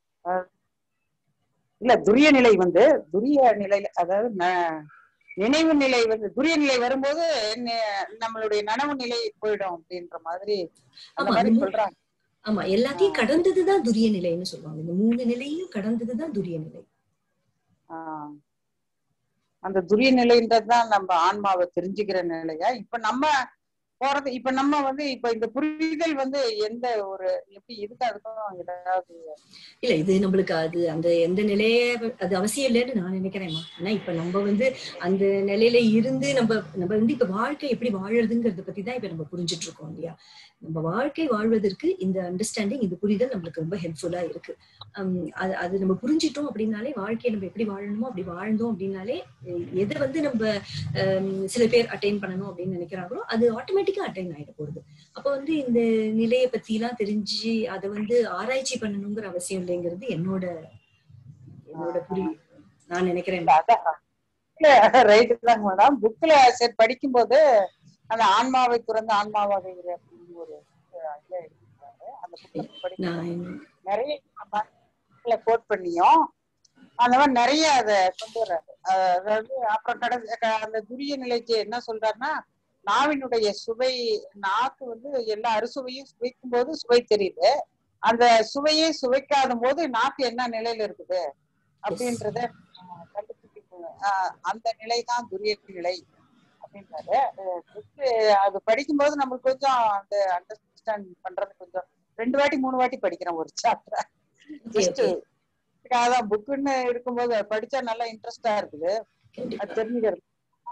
இல்ல துரிய நிலை வந்து துரிய நிலையில அதாவது ந- நினைவு நிலை வந்து துரிய நிலை வரும்போது நெ- நம்மளுடைய நனவு நிலை போயிடும் அப்படின்ற மாதிரி அந்த ஆமா, மாதிரி அது மூ- சொல்றாங்க ஆமா எல்லாத்தையும் கடந்ததுதான் துரிய நிலைன்னு சொல்லுவாங்க இந்த மூணு நிலையும் கடந்ததுதான் துரிய நிலை ஆஹ் அந்த துரிய நிலைன்றதுதான் நம்ம ஆன்மாவை தெரிஞ்சுக்கிற நிலையா இப்ப நம்ம போறது இப்ப நம்ம வந்து இப்ப இந்த புரிதல் வந்து எந்த ஒரு எப்படி இதுக்கு அதுக்கும் ஏதாவது இல்ல இது நம்மளுக்கு அது அந்த எந்த நிலைய அது அவசியம் இல்லைன்னு நான் நினைக்கிறேன்மா ஆனா இப்ப நம்ம வந்து அந்த நிலையில இருந்து நம்ம நம்ம வந்து இப்ப வாழ்க்கை எப்படி வாழறதுங்கிறத பத்தி தான் இப்ப நம்ம புரிஞ்சுட்டு இருக்கோம் இல்லையா நம்ம வாழ்க்கை வாழ்வதற்கு இந்த அண்டர்ஸ்டாண்டிங் இந்த புரிதல் நம்மளுக்கு ரொம்ப ஹெல்ப்ஃபுல்லா இருக்கு ஹம் அது அது நம்ம புரிஞ்சிட்டோம் அப்படின்னாலே வாழ்க்கையை நம்ம எப்படி வாழணுமோ அப்படி வாழ்ந்தோம் அப்படின்னாலே எ- எதை வந்து நம்ம ஹம், சில பேர் அட்டைன் பண்ணணும் அப்படின்னு நினைக்கிறாங்களோ அது ஆட்டோமேட்டிக்கா அட்டைன் ஆயிட போகுது அப்ப வந்து இந்த நிலையை பத்தி எல்லாம் தெரிஞ்சு அதை வந்து ஆராய்ச்சி பண்ணணுங்கிற அவசியம் இல்லைங்கிறது என்னோட என்னோட புரி நான் நினைக்கிறேன் இல்ல அதான் இல்ல ரைட்டு தாங்க மேடம் புக்ல சரி படிக்கும்போது அந்த ஆன்மாவை துறந்து ஆன்மாவாக இரு அப்படின்னு ஒரு அஹ், இதை எழுதியிருக்காரு அந்த புக்ல படிக்கும் நான் நிறைய கோட் பண்ணியும் அந்த மாதிரி நிறைய அதை கொண்டு வர்றாரு அஹ் அதாவது அப்புறம் கடைசி க- அந்த துரிய நிலைக்கு என்ன சொல்றாருன்னா நாவினுடைய சுவை நாக்கு வந்து எல்லா அறுசுவையும் சுவைக்கும் போது சுவை தெரியுது அந்த சுவையை சுவைக்காத போது நாக்கு என்ன நிலையில இருக்குது அப்படின்றத அஹ், கண்டுபிடிக்க அஹ், அந்த நிலை தான் துரிய நிலை அப்படின்றாரு அஹ், book அது படிக்கும்போது நம்மளுக்கு கொஞ்சம் அந்த அண்டர்ஸ்டாண்ட் பண்றது கொஞ்சம் ரெண்டு வாட்டி மூணு வாட்டி படிக்கிறேன் ஒரு சாப்டர் ஜஸ்ட் அதான் புக்குன்னு இருக்கும்போது அது படிச்சா நல்லா இன்ட்ரெஸ்டா இருக்குது அது தெரிஞ்சுக்கிறது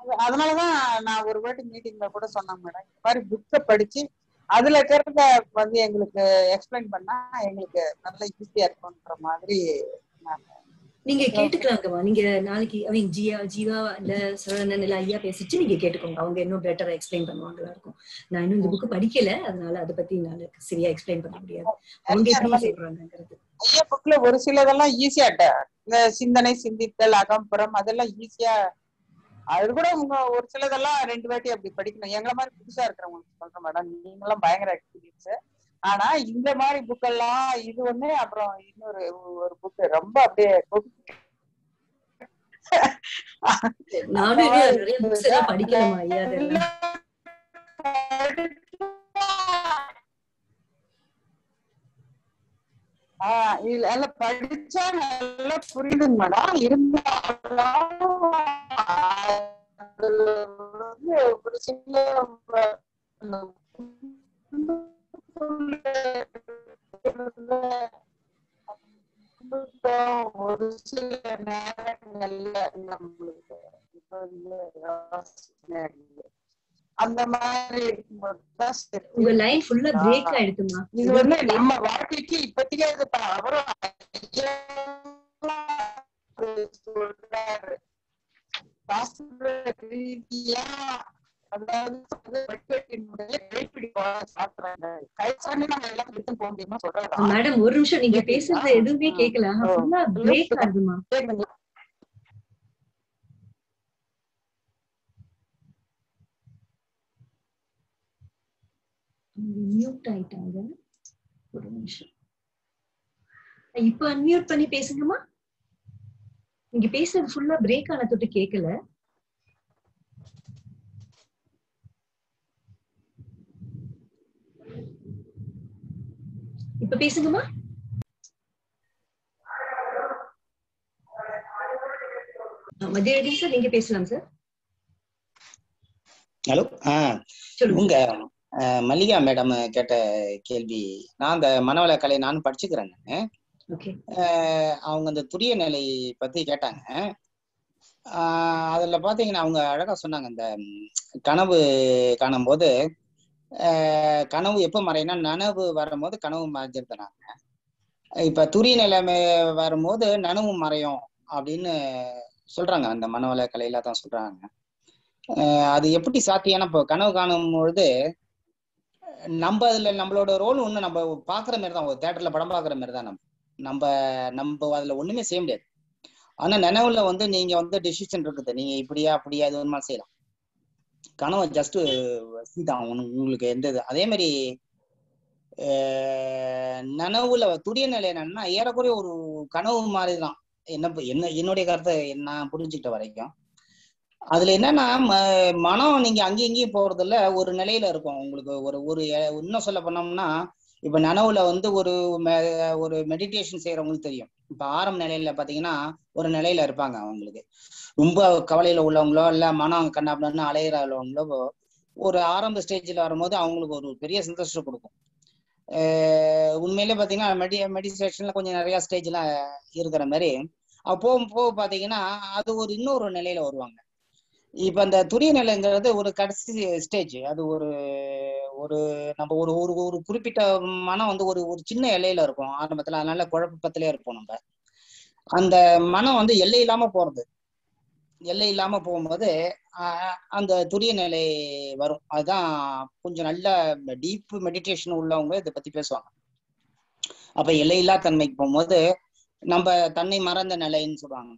அதனாலதான் நான் ஒரு வாட்டி மீட்டிங்ல கூட சொன்னேன் மேடம் இந்த மாதிரி புக்கை படிச்சு அதுல இருக்கிறத வந்து எங்களுக்கு எக்ஸ்பிளைன் பண்ணா எங்களுக்கு நல்ல ஈஸியா இருக்கும்ன்ற மாதிரி நான் நீங்க கேட்டுக்கலாங்கம்மா நீங்க நாளைக்கு ஐ மீன் ஜியா ஜீவா இல்ல சரவணன் இல்ல ஐயா பேசிச்சு நீங்க கேட்டுக்கோங்க அவங்க இன்னும் பெட்டரா எக்ஸ்பிளைன் பண்ணுவாங்களா இருக்கும் நான் இன்னும் இந்த புக் படிக்கல அதனால அதை பத்தி என்னால சரியா எக்ஸ்பிளைன் பண்ண முடியாது அவங்க எப்படி சொல்றாங்கிறது ஐயா புக்ல ஒரு சிலதெல்லாம் ஈஸியா இந்த சிந்தனை சிந்தித்தல் அகம்புறம் அதெல்லாம் ஈஸியா அது கூட உங்க ஒரு சிலதெல்லாம் ரெண்டு வாட்டி அப்படி படிக்கணும் எங்களை மாதிரி புதுசா இருக்கிறவங்களுக்கு சொல்றேன் மேடம் நீங்களாம் பயங்கர எக்ஸ்பீரியன்ஸ் ஆனா இந்த மாதிரி புக்கெல்லாம் இது ஒண்ணு அப்புறம் இன்னொரு ஒரு புக் ரொம்ப அப்படியே நானும் இன்னும் நிறைய புக்ஸ் எல்லாம் படிக்கலாமா ஐயா அதெல்லாம் ஆஹ் இதுல எல்லாம் படிச்சா நல்லா புரியுதுங்க மேடம் இருந்தாலும் அதுல வந்து ஒரு சில ஒரு சில நேரங்கள்ல நம்மளுக்கு அந்த மாதிரி இருக்கும்போது தான் சரி. உங்க லைன் ஃபுல்லா பிரேக் ஆயிடுதுமா இது வந்து நம்ம வாழ்க்கைக்கு இப்போதைக்கு இது ப- அவரும் ஐயா சொல்றாரு சாஸ்திர ரீதியா அதாவது வழிபட்டினுடைய கைப்பிடி சாப்பிடுறாங்க கைச்சாண்டி நம்ம எல்லாம் எடுத்து போக முடியுமா சொல்றாரு மேடம் ஒரு நிமிஷம் நீங்க பேசுறது எதுவுமே கேட்கல ஃபுல்லா பிரேக் ஆகுதுமா கேக்குதுங்களா? மியூட் ஆயிட்டாங்க ஒரு நிமிஷம் இப்ப அன்மியூட் பண்ணி பேசுங்கம்மா நீங்க பேசுறது ஃபுல்லா பிரேக் ஆன தொட்டு கேட்கல இப்ப பேசுங்கம்மா மதியம் சார் நீங்க பேசலாம் சார் ஹலோ ஆ சொல்லுங்க உங்க அஹ், மல்லிகா மேடம் கேட்ட கேள்வி நான் அந்த மனவள கலை நானும் படிச்சுக்கிறேன் நானு. ஓகே அஹ், அவங்க அந்த துரிய நிலை பத்தி கேட்டாங்க ஆஹ், அதுல பாத்தீங்கன்னா அவங்க அழகா சொன்னாங்க இந்த ம், கனவு காணும்போது ஆஹ், கனவு எப்ப மறையினா நனவு வரும்போது கனவு மறைஞ்சிருந்தாங்க இப்ப துரிய நிலைமை வரும்போது நனவு மறையும் அப்படின்னு சொல்றாங்க அந்த மனவள கலையில தான் சொல்றாங்க ஆஹ், அது எப்படி சாத்தியம்னா இப்போ கனவு காணும் பொழுது நம்ம அதுல நம்மளோட ரோல் ஒண்ணு நம்ம பாக்குற மாதிரி தான் ஒரு தேட்டர்ல படம் பாக்குற மாதிரி தான் நம்ம நம்ம நம்ம அதுல ஒண்ணுமே செய்ய முடியாது ஆனா நினைவுல வந்து நீங்க வந்து டெசிஷன் இருக்குது நீங்க இப்படியா அப்படியா இது மாதிரி செய்யலாம் கனவு ஜஸ்ட் தான் உங்களுக்கு எந்த இது அதே மாதிரி ஆஹ் நனவுல துரிய நிலை என்னன்னா ஏறக்குறைய ஒரு கனவு மாதிரி தான் என்ன என்ன என்னுடைய கருத்தை நான் புரிஞ்சுக்கிட்ட வரைக்கும் அதுல என்னன்னா ம- மனம் நீங்க அங்கேயும் இங்கேயும் போறதுல ஒரு நிலையில இருக்கும் உங்களுக்கு ஒரு ஒரு எ- இன்னும் சொல்ல போனோம்னா இப்ப நனவுல வந்து ஒரு மெ- ஒரு மெடிடேஷன் செய்யறவங்களுக்கு தெரியும் இப்ப ஆரம்ப நிலையில பாத்தீங்கன்னா ஒரு நிலையில இருப்பாங்க அவங்களுக்கு ரொம்ப கவலையில உள்ளவங்களோ இல்ல மனம் கண்ணாப்லன்னு அலையிறவங்களோ ஒரு ஆரம்ப ஸ்டேஜ்ல வரும்போது அவங்களுக்கு ஒரு பெரிய சந்தோஷம் கொடுக்கும் அஹ் உண்மையிலே பாத்தீங்கன்னா மெடி மெடிடேஷன்ல கொஞ்சம் நிறைய ஸ்டேஜ்லாம் இருக்கிற மாதிரி அப்ப போக போக பாத்தீங்கன்னா அது ஒரு இன்னொரு நிலையில வருவாங்க இப்ப அந்த துரிய நிலைங்கிறது ஒரு கடைசி ஸ்டேஜ் அது ஒரு ஒரு நம்ம ஒரு ஒரு ஒரு குறிப்பிட்ட மனம் வந்து ஒரு ஒரு சின்ன எல்லையில இருக்கும் ஆரம்பத்துல அதனால குழப்பத்திலே இருப்போம் நம்ம அந்த மனம் வந்து எல்லை இல்லாம போறது எல்லை இல்லாம போகும்போது ஆஹ் அந்த துரிய நிலை வரும் அதுதான் கொஞ்சம் நல்ல டீப் மெடிடேஷன் உள்ளவங்க இதை பத்தி பேசுவாங்க அப்ப எல்லையில்லா தன்மைக்கு போகும்போது நம்ம தன்னை மறந்த நிலைன்னு சொல்லுவாங்க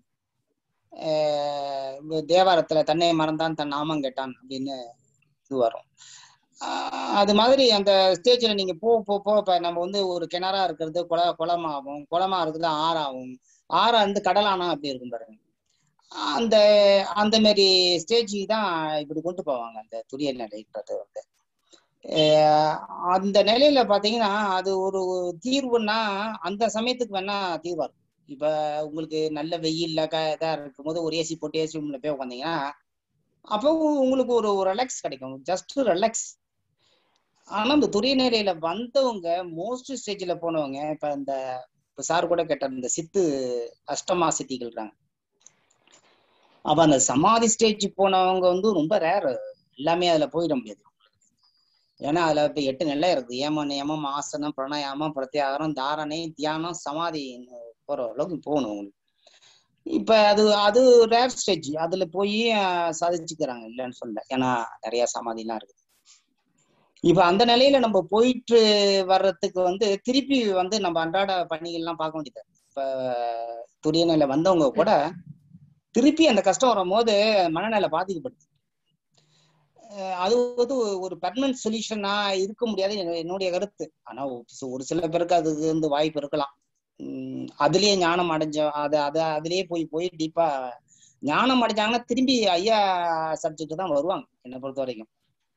ஆஹ் தேவாரத்துல தன்னை மறந்தான் தன் நாமம் கேட்டான் அப்படின்னு இது வரும் ஆஹ் அது மாதிரி அந்த ஸ்டேஜ்ல நீங்க போக போக போக இப்ப நம்ம வந்து ஒரு கிணறா இருக்கிறது குள குளமாகும் குளமா இருக்கிறது ஆறாகும் ஆறா இருந்து கடலானா அப்படி இருக்கும் பாருங்க அந்த அந்த மாதிரி ஸ்டேஜுக்கு தான் இப்படி கொண்டு போவாங்க அந்த துரிய நிலைன்றது வந்து ஆஹ் அந்த நிலையில பாத்தீங்கன்னா அது ஒரு தீர்வுன்னா அந்த சமயத்துக்கு வேணா தீர்வா இருக்கும் இப்ப உங்களுக்கு நல்ல வெயில்ல க இதா இருக்கும்போது ஒரு ஏசி போட்டு ஏசி ரூம்ல போய் உட்காந்தீங்கன்னா அப்போ உங்களுக்கு ஒரு ரிலாக்ஸ் கிடைக்கும் ஜஸ்ட் ரிலாக்ஸ் ஆனா இந்த துரிய நிலையில வந்தவங்க மோஸ்ட் ஸ்டேஜ்ல போனவங்க இப்ப இந்த இப்ப சார் கூட கேட்ட இந்த சித்து அஷ்டமா சித்திகள்றாங்க அப்ப அந்த சமாதி ஸ்டேஜ் போனவங்க வந்து ரொம்ப ரேர் எல்லாமே அதுல போயிட முடியாது ஏன்னா அதுல இப்ப எட்டு நிலை இருக்கு ஏம நியமம் ஆசனம் பிரணயாமம் பிரத்யாகாரம் தாரணை தியானம் சமாதி போற அளவுக்கு போகணும் உங்களுக்கு இப்ப அது அது ரேர் ஸ்டேஜ் அதுல போய் சாதிச்சுக்கிறாங்க இல்லைன்னு சொல்ல ஏன்னா நிறைய சமாதிலாம் இருக்குது இப்ப அந்த நிலையில நம்ம போயிட்டு வர்றதுக்கு வந்து திருப்பி வந்து நம்ம அன்றாட பணிகள்லாம் பார்க்க வேண்டியது இப்ப துரிய நிலை வந்தவங்க கூட திருப்பி அந்த கஷ்டம் வரும்போது மனநிலை பாதிக்கப்படுது அது வந்து ஒரு பெர்மனன்ட் சொல்யூஷனா இருக்க முடியாது என்னுடைய கருத்து ஆனா ஒரு சில பேருக்கு அதுக்கு வந்து வாய்ப்பு இருக்கலாம் உம் அதுலயே ஞானம் அடைஞ்ச அது அது அதுலயே போய் போய் டீப்பா ஞானம் அடைஞ்சாங்கன்னா திரும்பி ஐயா சப்ஜெக்ட் தான் வருவாங்க என்னை பொறுத்த வரைக்கும்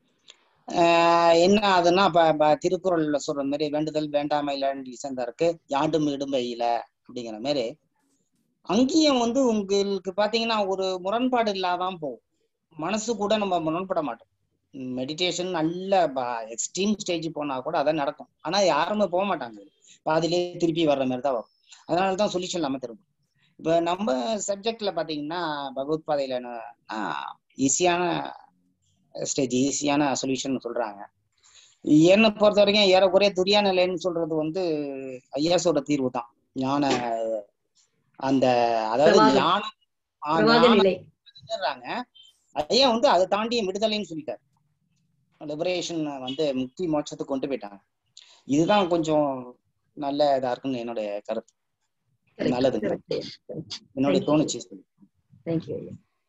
என்ன அதுன்னா இப்ப திருக்குறள்ல சொல்ற மாதிரி வேண்டுதல் வேண்டாமையில லிசந்தா இருக்கு யாண்டும் இடும்பையில அப்படிங்கிற மாதிரி அங்கேயும் வந்து உங்களுக்கு பாத்தீங்கன்னா ஒரு முரண்பாடு இல்லாதான் போகும் மனசு கூட நம்ம முரண்பட மாட்டோம் மெடிடேஷன் நல்ல எக்ஸ்ட்ரீம் ஸ்டேஜ் போனா கூட அதான் நடக்கும் ஆனா யாருமே போக மாட்டாங்க பாதிலே திருப்பி வர்ற மாதிரி தான் வரும் அதனாலதான் சொல்யூஷன் இல்லாம திரும்பும் இப்ப நம்ம சப்ஜெக்ட்ல பாத்தீங்கன்னா பகவத் பாதையில ஈஸியான ஸ்டேஜ் ஈஸியான சொல்யூஷன் சொல்றாங்க என்னை பொறுத்த வரைக்கும் ஏறக்குறைய துரியா நிலைன்னு சொல்றது வந்து ஐயாசோட தீர்வு தான் ஞான அந்த அதாவது ஞானம் ஐயா வந்து அதை தாண்டி விடுதலைன்னு சொல்லிட்டாரு லிபரேஷன் வந்து முக்தி மோட்சத்துக்கு கொண்டு போயிட்டாங்க இதுதான் கொஞ்சம் நல்ல இதா இருக்குன்னு என்னுடைய கருத்து நல்லது என்னுடைய தோணுச்சு தேங்க்யூ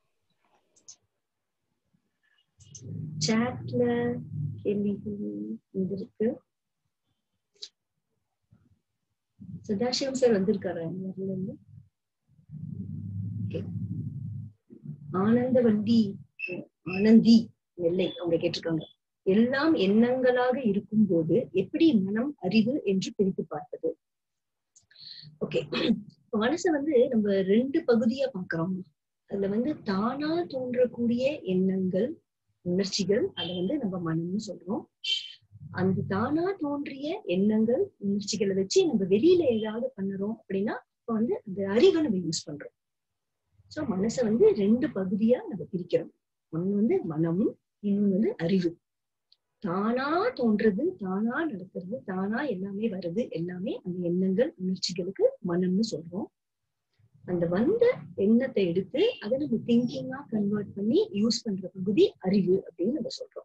சாட்ல கேள்விகள் வந்திருக்கு சதாசிவம் சார் வந்திருக்காரு இருந்து ஆனந்தவல்லி ஆனந்தி நெல்லை அவங்க கேட்டிருக்காங்க எல்லாம் எண்ணங்களாக இருக்கும் போது எப்படி மனம் அறிவு என்று பிரித்து பார்ப்பது ஓகே மனசை வந்து நம்ம ரெண்டு பகுதியா பாக்குறோம் அதுல வந்து தானா தோன்றக்கூடிய எண்ணங்கள் உணர்ச்சிகள் அதை வந்து நம்ம மனம்னு சொல்றோம் அந்த தானா தோன்றிய எண்ணங்கள் உணர்ச்சிகளை வச்சு நம்ம வெளியில ஏதாவது பண்ணுறோம் அப்படின்னா இப்ப வந்து அந்த அறிவை நம்ம யூஸ் பண்றோம் சோ மனசை வந்து ரெண்டு பகுதியா நம்ம பிரிக்கிறோம் ஒண்ணு வந்து மனம் இன்னொன்னு வந்து அறிவு தானா தோன்றது தானா நடக்கிறது தானா எல்லாமே வருது எல்லாமே அந்த எண்ணங்கள் உணர்ச்சிகளுக்கு மனம்னு சொல்றோம் அந்த வந்த எண்ணத்தை எடுத்து அதை நம்ம திங்கிங்கா கன்வெர்ட் பண்ணி யூஸ் பண்ற பகுதி அறிவு அப்படின்னு நம்ம சொல்றோம்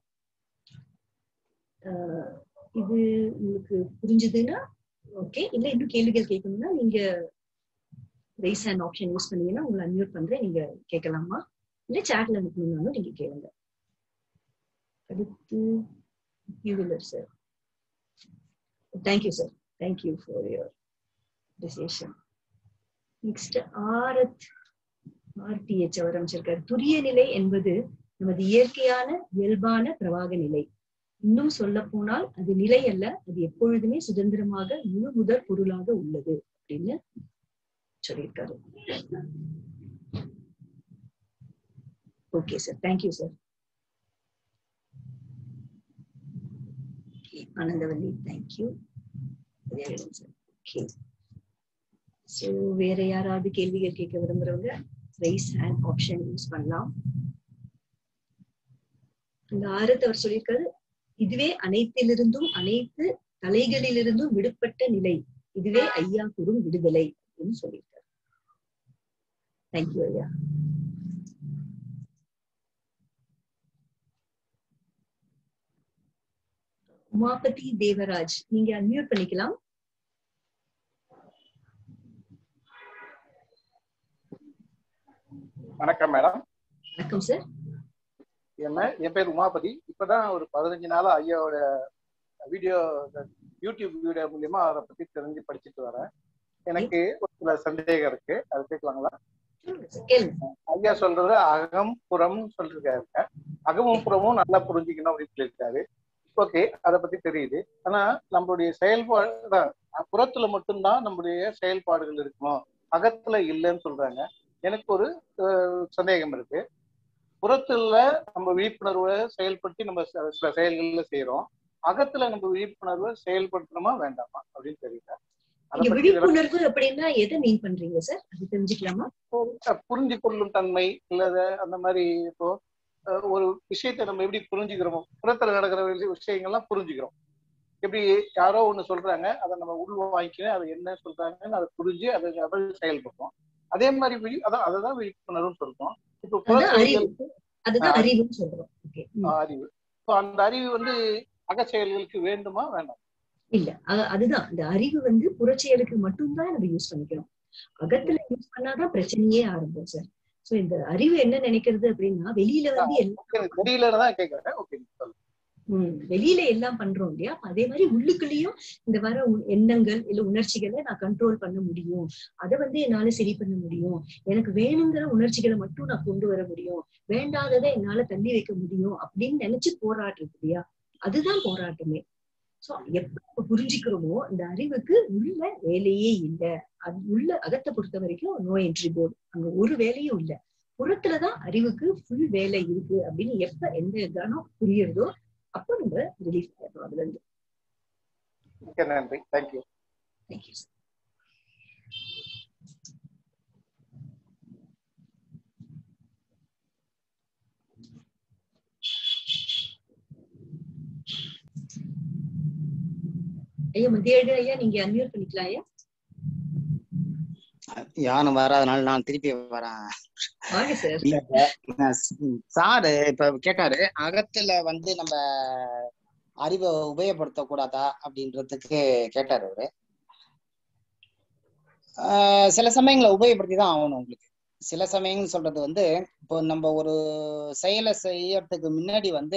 ஆஹ் இது உங்களுக்கு புரிஞ்சுதுன்னா ஓகே இல்ல இன்னும் கேள்விகள் கேட்கணும்னா நீங்க ரைஸ் ஹேண்ட் ஆப்ஷன் யூஸ் பண்ணீங்கன்னா உங்களை அன்மியூட் பண்றேன் நீங்க கேட்கலாமா இல்ல சாட்ல அனுப்பணும்னாலும் நீங்க கேளுங்க அடுத்து யூவிலர் sir thank you sir thank you for your decision next ஆரத் ஆர்டிஎச் அவர் அமைச்சிருக்காரு துரிய நிலை என்பது நமது இயற்கையான இயல்பான பிரவாக நிலை இன்னும் சொல்ல போனால் அது நிலை அல்ல அது எப்பொழுதுமே சுதந்திரமாக முழு முதற் பொருளாக உள்ளது அப்படின்னு சொல்லியிருக்காரு okay sir thank you sir Anandavalli thank you sir okay so வேற யாராவது கேள்விகள் கேட்க விரும்புறவங்க ரைஸ் ஹேண்ட் ஆப்ஷன் யூஸ் பண்ணலாம் அந்த ஆரத் அவர் சொல்லியிருக்காரு இதுவே அனைத்திலிருந்தும் அனைத்து தலைகளிலிருந்தும் விடுபட்ட நிலை இதுவே ஐயா கூறும் விடுதலை அப்படின்னு சொல்லியிருக்காரு தேங்க்யூ ஐயா உமாபதி தேவராஜ் நீங்க அன்மியூட் பண்ணிக்கலாம் வணக்கம் மேடம் வணக்கம் சார் என்ன என் பேர் உமாபதி இப்பதான் ஒரு பதினஞ்சு நாளா ஐயாவோட வீடியோ யூடியூப் வீடியோ மூலியமா அதை பத்தி தெரிஞ்சு படிச்சுட்டு வரேன் எனக்கு ஒரு சில சந்தேகம் இருக்கு அது கேட்கலாங்களா ஐயா சொல்றது அகம் புறம்னு சொல்லிருக்காருங்க அகமும் புறமும் நல்லா புரிஞ்சுக்கணும் அப்படின்னு சொல்லியிருக்காரு ஓகே அதை பத்தி தெரியுது ஆனா நம்மளுடைய செயல்பாடு புறத்துல மட்டும்தான் நம்மளுடைய செயல்பாடுகள் இருக்கணும் அகத்துல இல்லைன்னு சொல்றாங்க எனக்கு ஒரு சந்தேகம் இருக்கு புறத்துல நம்ம விழிப்புணர்வை செயல்படுத்தி நம்ம சில செயல்கள்ல செய்யறோம் அகத்துல நம்ம விழிப்புணர்வை செயல்படுத்தணுமா வேண்டாமா அப்படின்னு தெரியல அதை இங்க பத்தி விளக்கம் விழிப்புணர்வு அப்படின்னா எதை மீன் பண்றீங்க சார் அது தெரிஞ்சுக்கலாமா அஹ் புரிஞ்சு கொள்ளும் தன்மை இல்ல அந்த மாதிரி இப்போ அஹ் ஒரு விஷயத்தை நம்ம எப்படி புரிஞ்சுக்கிறோமோ புறத்துல நடக்கிற விஷ- விஷயங்கள்லாம் புரிஞ்சுக்கிறோம் எப்படி யாரோ ஒண்ணு சொல்றாங்க அதை நம்ம உள் வாங்கிக்கணும் அது என்ன சொல்றாங்கன்னு அதை புரிஞ்சு அதை அதை செயல்படுறோம் அதே மாதிரி விழி அதான் அதை தான் விழிப்புணர்வுன்னு சொல்றோம் இப்போ புற அதுதான் அறிவு செயல்கள் அதுதான் ஆ. அறிவுன்னு சொல்றோம் ஓகே ஆஹ் அறிவு இப்போ அந்த அறிவு வந்து அக செயல்களுக்கு வேண்டுமா வேண்டாம் இல்ல அ- அதுதான் இந்த அறிவு வந்து புறச்செயலுக்கு மட்டும்தான் நம்ம யூஸ் பண்ணிக்கிறோம் அகத்துல யூஸ் பண்ணாதான் பிரச்சனையே ஆரம்பம் சார் சோ இந்த அறிவு என்ன நினைக்கிறது அப்படின்னா வெளியில வந்து எல்லாம் எனக்கு தெரியலன்னு தான் கேட்கறேன் ஓகே ம், வெளியில எல்லாம் பண்றோம் இல்லையா அப்ப அதே மாதிரி உள்ளுக்குள்ளேயும் இந்த வர உ- எண்ணங்கள் இல்ல உணர்ச்சிகளை நான் கண்ட்ரோல் பண்ண முடியும் அதை வந்து என்னால சரி பண்ண முடியும் எனக்கு வேணுங்கிற உணர்ச்சிகளை மட்டும் நான் கொண்டு வர முடியும் வேண்டாததை என்னால தள்ளி வைக்க முடியும் அப்படின்னு நினைச்சு போராடுறது இல்லையா அதுதான் போராட்டமே சோ எப்ப நம்ம புரிஞ்சுக்கிறோமோ இந்த அறிவுக்கு உள்ள வேலையே இல்லை அது உள்ள அகத்தை பொறுத்த வரைக்கும் நோ என்ட்ரி போர்டு அங்க ஒரு வேலையும் இல்லை புறத்துலதான் அறிவுக்கு ஃபுல் வேலை இருக்கு அப்படின்னு எப்ப எந்த கணம் புரியுறதோ அப்போ நம்ம ரிலீஃப் ஆயிடுறோம் அதுல இருந்து மிக்க நன்றி தேங்க்யூ தேங்க்யூ ஐயா மதியம் ஐயா நீங்க அன்மியூட் பண்ணிக்கலாம் ஐயா யாரும் வராதனால நான் திருப்பி வரேன் வாங்க சார் இல்ல சாரு இப்ப கேட்டாரு அகத்துல வந்து நம்ம அறிவை உபயோகப்படுத்த கூடாதா அப்படின்றதுக்கு கேட்டாரு அவரு ஆஹ் சில சமயங்களை உபயோகப்படுத்தி தான் ஆகணும் உங்களுக்கு சில சமயங்கள் சொல்றது வந்து இப்போ நம்ம ஒரு செயலை செய்யறதுக்கு முன்னாடி வந்து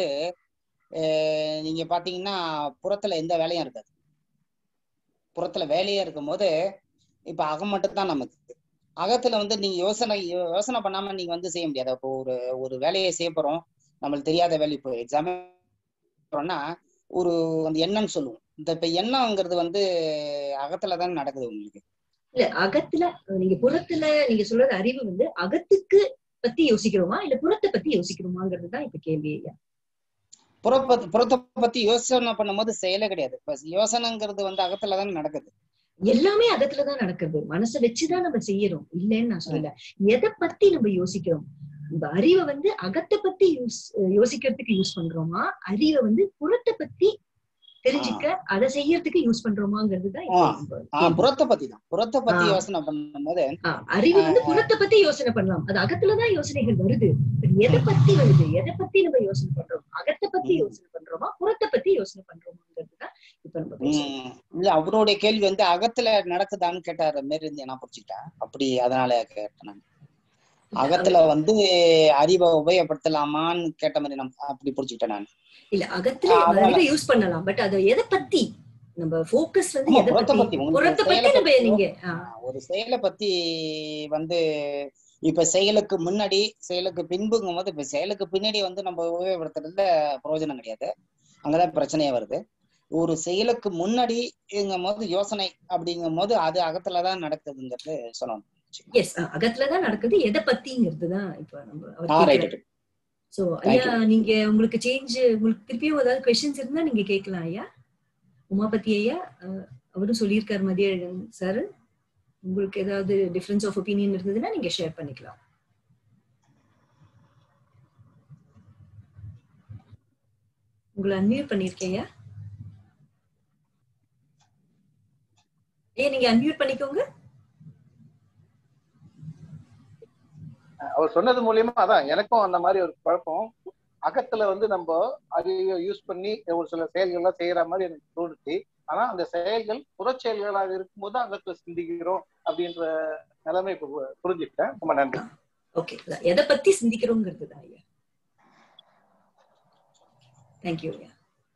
ஆஹ் நீங்க பாத்தீங்கன்னா புறத்துல எந்த வேலையும் இருக்காது புறத்துல வேலையா இருக்கும் போது இப்ப அகம் மட்டும் தான் நமக்கு அகத்துல வந்து நீங்க யோசனை யோ- யோசனை பண்ணாம நீங்க வந்து செய்ய முடியாது இப்போ ஒரு ஒரு வேலையை செய்ய போறோம் நம்மளுக்கு தெரியாத வேலை இப்போ எக்ஸாம் போறோம்னா ஒரு அந்த எண்ணம்னு சொல்லுவோம் இந்த இப்ப எண்ணம்ங்கிறது வந்து அகத்துல தான் நடக்குது உங்களுக்கு இல்ல அகத்துல நீங்க புறத்துல நீங்க சொல்றது அறிவு வந்து அகத்துக்கு பத்தி யோசிக்கிறோமா இல்ல புறத்தை பத்தி யோசிக்கிறோமாங்கிறது தான் இப்ப கேள்வி ஐயா புறப்ப புறத்தை பத்தி யோசனை பண்ணும்போது செயலே கிடையாது இப்ப யோசனைங்கிறது வந்து அகத்துல தான் நடக்குது எல்லாமே அகத்துலதான் நடக்குது மனசை வச்சுதான் நம்ம செய்யறோம் இல்லைன்னு நான் சொல்லல எதை பத்தி நம்ம யோசிக்கிறோம் இந்த அறிவை வந்து அகத்தை பத்தி யூஸ் யோசிக்கிறதுக்கு யூஸ் பண்றோமா அறிவை வந்து புறத்தை பத்தி தெரிஞ்சுக்க அதை செய்யறதுக்கு யூஸ் பண்றோமாங்கிறது தான் ஆ. இப்போ ஆஹ் கேள்வி. புறத்தை பத்தி தான் புறத்தை பத்தி ஆ. யோசனை பண்ணும்போது ஆ, அறிவு வந்து புறத்தை பத்தி யோசனை பண்ணலாம் அது அகத்துலதான் யோசனைகள் வருது But எதை பத்தி வருது எதை பத்தி நம்ம யோசனை பண்றோம் அகத்தை பத்தி ம். யோசனை பண்றோமா புறத்தை பத்தி யோசனை பண்றோமாங்கிறது தான் இப்ப நம்ம பேசுறோம் உம் இல்ல அவருடைய கேள்வி வந்து அகத்துல நடக்குதான்னு கேட்டாரு மாரி இருந்து நான் புரிச்சுக்கிட்டேன் அப்படி அதனால கேட்டேன் நான் அகத்துல வந்து அறிவை உபயோகப்படுத்தலாமான்னு கேட்ட மாதிரி நான் அப்படி புரிச்சுக்கிட்டேன் நான் இல்ல அகத்துல ஆ, அதனால- அறிவை யூஸ் பண்ணலாம் பட் அது எதை பத்தி நம்ம ஃபோக்கஸ் வந்து ஆமா, எதை புறத்தை பத்தி பத்தி, உங்களுக்கு புறத்தை பத்தி செயலை நம்ம பத்தி- நீங்க ஆ, ஒரு செயலை பத்தி வந்து இப்ப செயலுக்கு முன்னாடி செயலுக்கு பின்புங்கும் போது இப்ப செயலுக்கு பின்னாடி வந்து நம்ம உபயோகப்படுத்துறதுல பிரயோஜனம் கிடையாது அங்கதான் பிரச்சனையே வருது ஒரு செயலுக்கு முன்னாடிங்கும் போது யோசனை அப்படிங்கும் போது அது அகத்துலதான் நடக்குதுங்கிறது சொல்லணும் எஸ் அகத்துலதான் நடக்குது எதை பத்திங்கிறது தான் இப்ப நம்ம அவர் ஆ ரைட் கேட்கிறாரு. சோ ஐயா நீங்க உங்களுக்கு சேஞ்ச் உங்களுக்கு திருப்பியும் ஏதாவது கொஸ்டின்ஸ் இருந்தா நீங்க கேட்கலாம் ஐயா உமாபதி ஐயா அஹ், அவரும் சொல்லியிருக்காரு மதியம் சார் உங்களுக்கு ஏதாவது டிஃபரன்ஸ் ஆஃப் ஒப்பீனியன் இருந்ததுன்னா நீங்க ஷேர் பண்ணிக்கலாம் உங்களை அன்மியூட் பண்ணிருக்கேன் ஐயா நீங்க அன்மியூட் பண்ணிக்கோங்க அவர் சொன்னது மூலியமா அதான் எனக்கும் அந்த மாதிரி ஒரு குழப்பம் அகத்துல வந்து நம்ம அறிவை யூஸ் பண்ணி ஒரு சில செயல்கள்லாம் செய்யற மாதிரி எனக்கு தோணுச்சு ஆனா அந்த செயல்கள் புறச்செயல்களாக இருக்கும்போது அகத்துல சிந்திக்கிறோம் அப்படின்ற நிலைமை இப்ப பு- புரிஞ்சுக்கிட்டேன் ரொம்ப நன்றி ஓகே எதை பத்தி சிந்திக்கிறோங்கிறது தான் ஐயா தேங்க்யூ ஐயா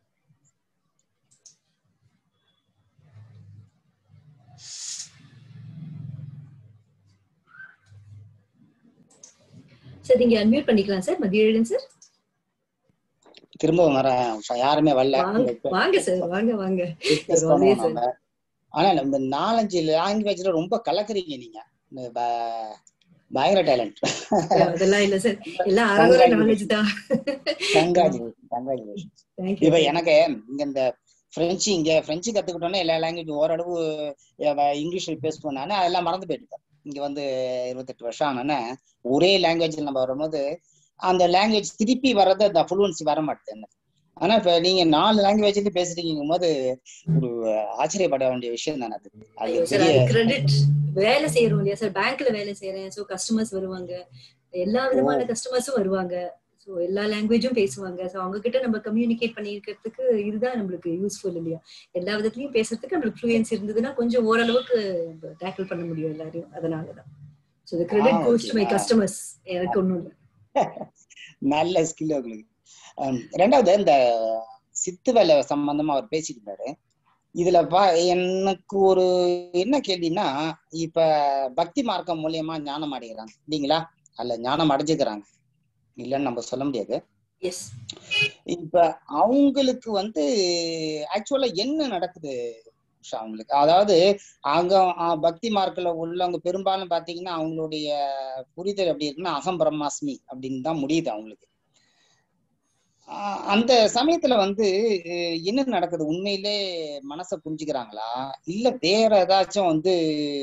சார் நீங்க அன்மியூட் பண்ணிக்கலாம் சார் மதியம் சார் திரும்ப வரேன் இப்ப யாருமே வரல வாங்க வாங்க சார் வாங்க வாங்க Discuss You're always பண்ணுவோம் நாம. ஆனா நம்ம நாலஞ்சு லாங்குவேஜ்ல ரொம்ப கலக்குறீங்க நீங்க இந்த ப- பயங்கர டேலண்ட் அதெல்லாம் இல்ல சார் எல்லாம் அறகுறை நாலேஜ் தான் கங்காஜுலேஷன் கங்காஜுலேஷன் தேங்க்யூ இப்ப எனக்கு இங்க இந்த பிரெஞ்சு இங்க பிரெஞ்சு கத்துக்கிட்டோன்னே எல்லா லாங்குவேஜ் ஓரளவு அஹ், இங்கிலீஷ் பேசுவோம் நான் அதெல்லாம் மறந்து போயிட்டேன் இங்க வந்து இருபத்தெட்டு வருஷம் ஆனோன்னே ஒரே லாங்குவேஜ் நம்ம வரும்போது அந்த லாங்குவேஜ் திருப்பி வர்றது அந்த ஃப்ளூவன்சி வர மாட்டேங்குது ஆனா இப்ப நீங்க நாலு லாங்குவேஜ்ல பேசுறீங்கும் போது ஒரு ஆச்சரியப்பட வேண்டிய விஷயம் தானே அது அது ஐயோ சார் பெரிய அது கிரெடிட் வேலை செய்யறோம் இல்லையா சார் பேங்க்ல வேலை செய்யறேன் சோ கஸ்டமர்ஸ் வருவாங்க எல்லா விதமான கஸ்டமர்ஸும் வருவாங்க சோ எல்லா லாங்குவேஜும் பேசுவாங்க சோ அவங்க கிட்ட நம்ம கம்யூனிகேட் பண்ணிருக்கிறதுக்கு இதுதான் நம்மளுக்கு யூஸ்ஃபுல் இல்லையா எல்லா விதத்துலயும் பேசுறதுக்கு நம்மளுக்கு ஃப்ளூயன்ஸ் இருந்ததுன்னா கொஞ்சம் ஓரளவுக்கு டேக்கிள் பண்ண முடியும் எல்லாரையும் அதனாலதான் சோ the credit ஆ, goes to okay. my ஆ. customers எனக்கு ஒண்ணும் இல்லை நல்ல ஸ்கில் உங்களுக்கு ஹம், ரெண்டாவது இந்த சித்து வேலை சம்பந்தமா அவர் பேசிட்டு இருந்தாரு இதுல பா எனக்கு ஒரு என்ன கேள்வின்னா இப்ப பக்தி மார்க்கம் மூலியமா ஞானம் அடைகிறாங்க இல்லைங்களா அல்ல ஞானம் அடைஞ்சுக்கிறாங்க இல்லைன்னு நம்ம சொல்ல முடியாது எஸ் இப்ப அவங்களுக்கு வந்து ஆக்சுவலா என்ன நடக்குது உஷா அவங்களுக்கு அதாவது அங்க அஹ், பக்தி மார்க்கில் உள்ளவங்க பெரும்பாலும் பாத்தீங்கன்னா அவங்களுடைய புரிதல் எப்படி இருக்குன்னா அகம் பிரம்மாஸ்மி அப்படின்னு தான் முடியுது அவங்களுக்கு ஆஹ் அந்த சமயத்துல வந்து அஹ், என்ன நடக்குது உண்மையிலே மனசை புரிஞ்சுக்கிறாங்களா இல்ல வேற ஏதாச்சும் வந்து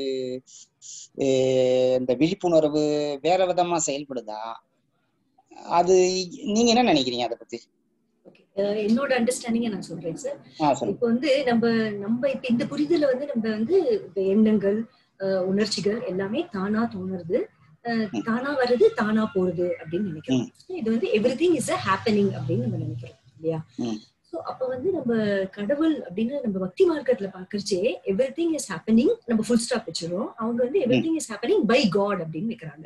அஹ், இந்த விழிப்புணர்வு வேற விதமா செயல்படுதா அது நீங்க என்ன நினைக்கிறீங்க அதை பத்தி ஓகே என்னோட அண்டர்ஸ்டாண்டிங்க நான் சொல்றேன் சார் ஆ சொல்லுங்க இப்போ வந்து நம்ம நம்ம இப்ப இந்த புரிதல வந்து நம்ம வந்து இப்ப எண்ணங்கள் அஹ், உணர்ச்சிகள் எல்லாமே தானா தோணுறது அஹ், தானா வருது தானா போறது அப்படின்னு நினைக்கிறோம் So, இது வந்து everything is uh happening அப்படின்னு நம்ம நினைக்கிறோம் இல்லையா ம். சோ அப்ப வந்து நம்ம கடவுள் அப்படின்னு நம்ம பக்தி மார்க்கெட்ல பாக்குறச்சே எவ்ரி திங் இஸ் ஹேப்பனிங் நம்ம ஃபுல் ஸ்டாப் வச்சிருவோம் அவங்க வந்து everything is happening by God அப்படின்னு வைக்கிறாங்க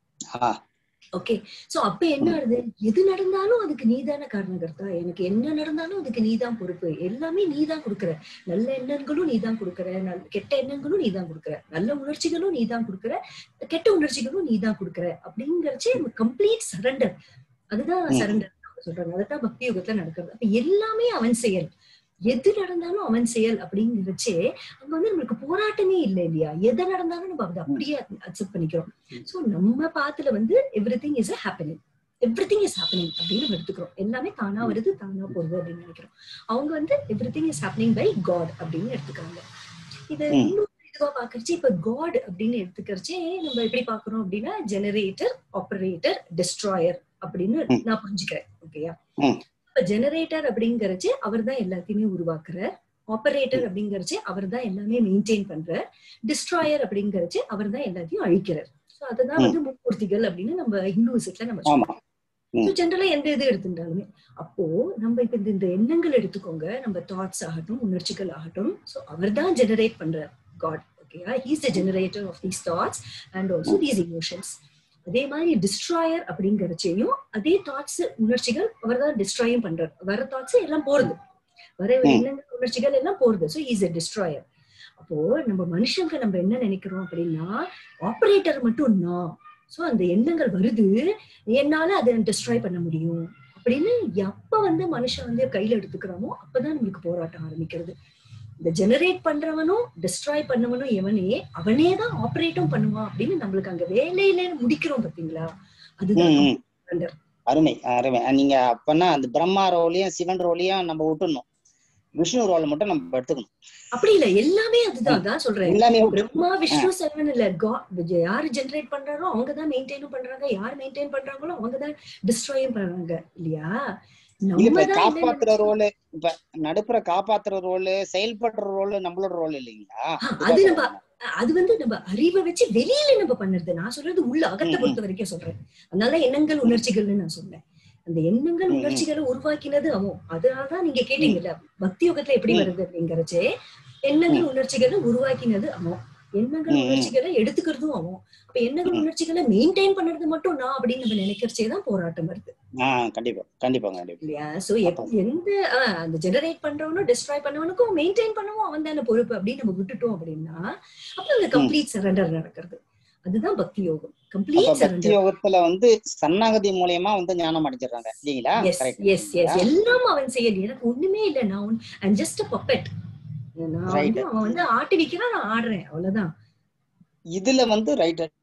ஆ ஓகே சோ அப்ப என்ன ஆகுது எது நடந்தாலும் அதுக்கு நீதான காரணகர்த்தா எனக்கு என்ன நடந்தாலும் அதுக்கு நீதான் பொறுப்பு எல்லாமே நீதான் கொடுக்குற நல்ல எண்ணங்களும் நீதான் கொடுக்குற நல் கெட்ட எண்ணங்களும் நீதான் கொடுக்குற நல்ல உணர்ச்சிகளும் நீதான் கொடுக்குற கெட்ட உணர்ச்சிகளும் நீதான் கொடுக்குற அப்படிங்கறச்சே கம்ப்ளீட் சரண்டர் அதுதான் ம். சரண்டர் சொல்றாங்க அதுதான் பக்தி யுகத்துல நடக்கிறது அப்ப எல்லாமே அவன் செயல் எது நடந்தாலும் அவன் செயல் அப்படிங்கிறச்சே அங்க வந்து நம்மளுக்கு போராட்டமே இல்லை இல்லையா எது நடந்தாலும் நம்ம அதை அப்படியே அக்செப்ட் பண்ணிக்கிறோம் சோ நம்ம பாத்துல வந்து everything is happening everything is happening அப்படின்னு நம்ம எடுத்துக்கிறோம் எல்லாமே தானா வருது தானா போகுது அப்படின்னு நினைக்கிறோம் அவங்க வந்து everything is happening by God அப்படின்னு எடுத்துக்கிறாங்க இது ம். இன்னும் இதுவா பாக்குறச்சு இப்ப காட் அப்படின்னு எடுத்துக்கிறச்சே நம்ம எப்படி பாக்குறோம் அப்படின்னா ஜெனரேட்டர் ஆபரேட்டர் டிஸ்ட்ராயர் அப்படின்னு ம். நான் புரிஞ்சுக்கிறேன் ஓகேயா ம். இப்ப ஜெனரேட்டர் அப்படிங்கறச்சு அவர் தான் எல்லாத்தையுமே உருவாக்குறார் ஆபரேட்டர் அப்படிங்கறச்சு அவர் தான் எல்லாமே மெயின்டைன் பண்றார் டிஸ்ட்ராயர் அப்படிங்கறச்சு அவர் தான் எல்லாத்தையும் அழிக்கிறார் சோ அதுதான் ம். வந்து மும்மூர்த்திகள் அப்படின்னு நம்ம ஹிந்துவிசத்துல நம்ம ஆமா ம். ஜென்ரலா எந்த இது எடுத்துட்டாலுமே அப்போ நம்ம இப்ப இந்த- இந்த எண்ணங்கள் எடுத்துக்கோங்க நம்ம தாட்ஸ் ஆகட்டும் உணர்ச்சிகள் ஆகட்டும் சோ அவர் தான் ஜெனரேட் பண்றார் காட் ஓகேயா he's the generator of these thoughts and also these emotions அதே மாதிரி டிஸ்ட்ராயர் அப்படிங்கறச்சையும் அதே தாட்ஸ் உணர்ச்சிகள் அவர் தான் டிஸ்ட்ராயும் பண்றார் வர தாட்ஸ் எல்லாம் போறது வர ம். எண்ணங்கள் உணர்ச்சிகள் எல்லாம் போறது ஸோ இஸ் எ டிஸ்ட்ராயர் அப்போ நம்ம மனுஷங்க நம்ம என்ன நினைக்கிறோம் அப்படின்னா ஆபரேட்டர் மட்டும் நான் சோ அந்த எண்ணங்கள் வருது என்னால அதை டிஸ்ட்ராய் பண்ண முடியும் அப்படின்னு எப்ப வந்து மனுஷன் வந்து கையில எடுத்துக்கிறானோ அப்பதான் நம்மளுக்கு போராட்டம் ஆரம்பிக்கிறது இந்த ஜெனரேட் பண்றவனும் டிஸ்ட்ராய் பண்ணவனும் எவனே அவனே தான் ஆபரேட்டும் பண்ணுவான் அப்படின்னு நம்மளுக்கு அங்க வேலையில முடிக்கிறோம் பாத்தீங்களா அதுதான் ம், ம். அருமை அருமை அஹ் நீங்க அப்பன்னா அந்த பிரம்மா ரோலையும் சிவன் ரோலையும் நம்ம விட்டுணும் விஷ்ணு ரோலை மட்டும் நம்ம எடுத்துக்கணும் அப்படி இல்ல எல்லாமே அதுதான் அதான் சொல்றேன் எல்லாமே பிரம்மா விஷ்ணு செவன் இல்ல God யாரு ஜெனரேட் பண்றாரோ அவங்க தான் மெயின்டைனும் பண்றாங்க யார் மெயின்டைன் பண்றாங்களோ அவங்க தான் டிஸ்ட்ராயும் பண்றாங்க இல்லையா இல்ல நம்ம இப்ப தான் காப்பாத்துற ரோல் இப்ப நடுப்புற காப்பாத்துற ரோல் செயல்படுற ரோல் நம்மளோட ரோல் இல்லைங்களா அது நம்ம அது வந்து நம்ம அறிவை வச்சு வெளியில நம்ம பண்ணுறது நான் சொல்றது உள்ள அகத்தை ம், ம். பொறுத்த வரைக்கும் சொல்றேன் அதனால எண்ணங்கள் உணர்ச்சிகள்னு நான் சொன்னேன் அந்த எண்ணங்கள் ம், ம். உணர்ச்சிகளை உருவாக்கினது அவன் அதனாலதான் நீங்க கேட்டீங்கல்ல பக்தி யுகத்துல எப்படி ம். வருது அப்படிங்கறச்சே எண்ணங்கள் உணர்ச்சிகளை உருவாக்கினது அவன் எண்ணங்கள் ம், ம். உணர்ச்சிகளை எடுத்துக்கிறதும் அவன் அப்ப எண்ணங்கள் ம். உணர்ச்சிகளை மெயின்டைன் பண்றது மட்டும் நான் அப்படின்னு நம்ம நினைக்கிறச்சே தான் போராட்டம் வருது ஆஹ் கண்டிப்பா கண்டிப்பா கண்டிப்பா இல்லையா சோ எந்த ஆஹ், அந்த ஜெனரேட் பண்றவனும் டிஸ்ட்ராய் பண்ணவனுக்கும் மெயின்டைன் பண்ணவும் அவன் தானே பொறுப்பு அப்படின்னு நம்ம விட்டுட்டோம் அப்படின்னா அப்ப அந்த கம்ப்ளீட் சரண்டர் நடக்கிறது அதுதான் பக்தி யோகம் அப்ப கம்ப்ளீட் பக்தி சரண்டர் யோகத்துல வந்து சரணாகதி மூலியமா வந்து ஞானம் அடைஞ்சிடுறாங்க இல்லைங்களா எஸ் Correct. எஸ் எஸ் எல்லாம் அவன் செயல் எனக்கு ஒண்ணுமே இல்ல நான் ஐம் ஜஸ்ட் பப்பெட் நான் Right. வந்து அவன் வந்து ஆட்டி வைக்கிறான் நான் ஆடுறேன் அவ்வளவுதான் இதுல வந்து ரைட்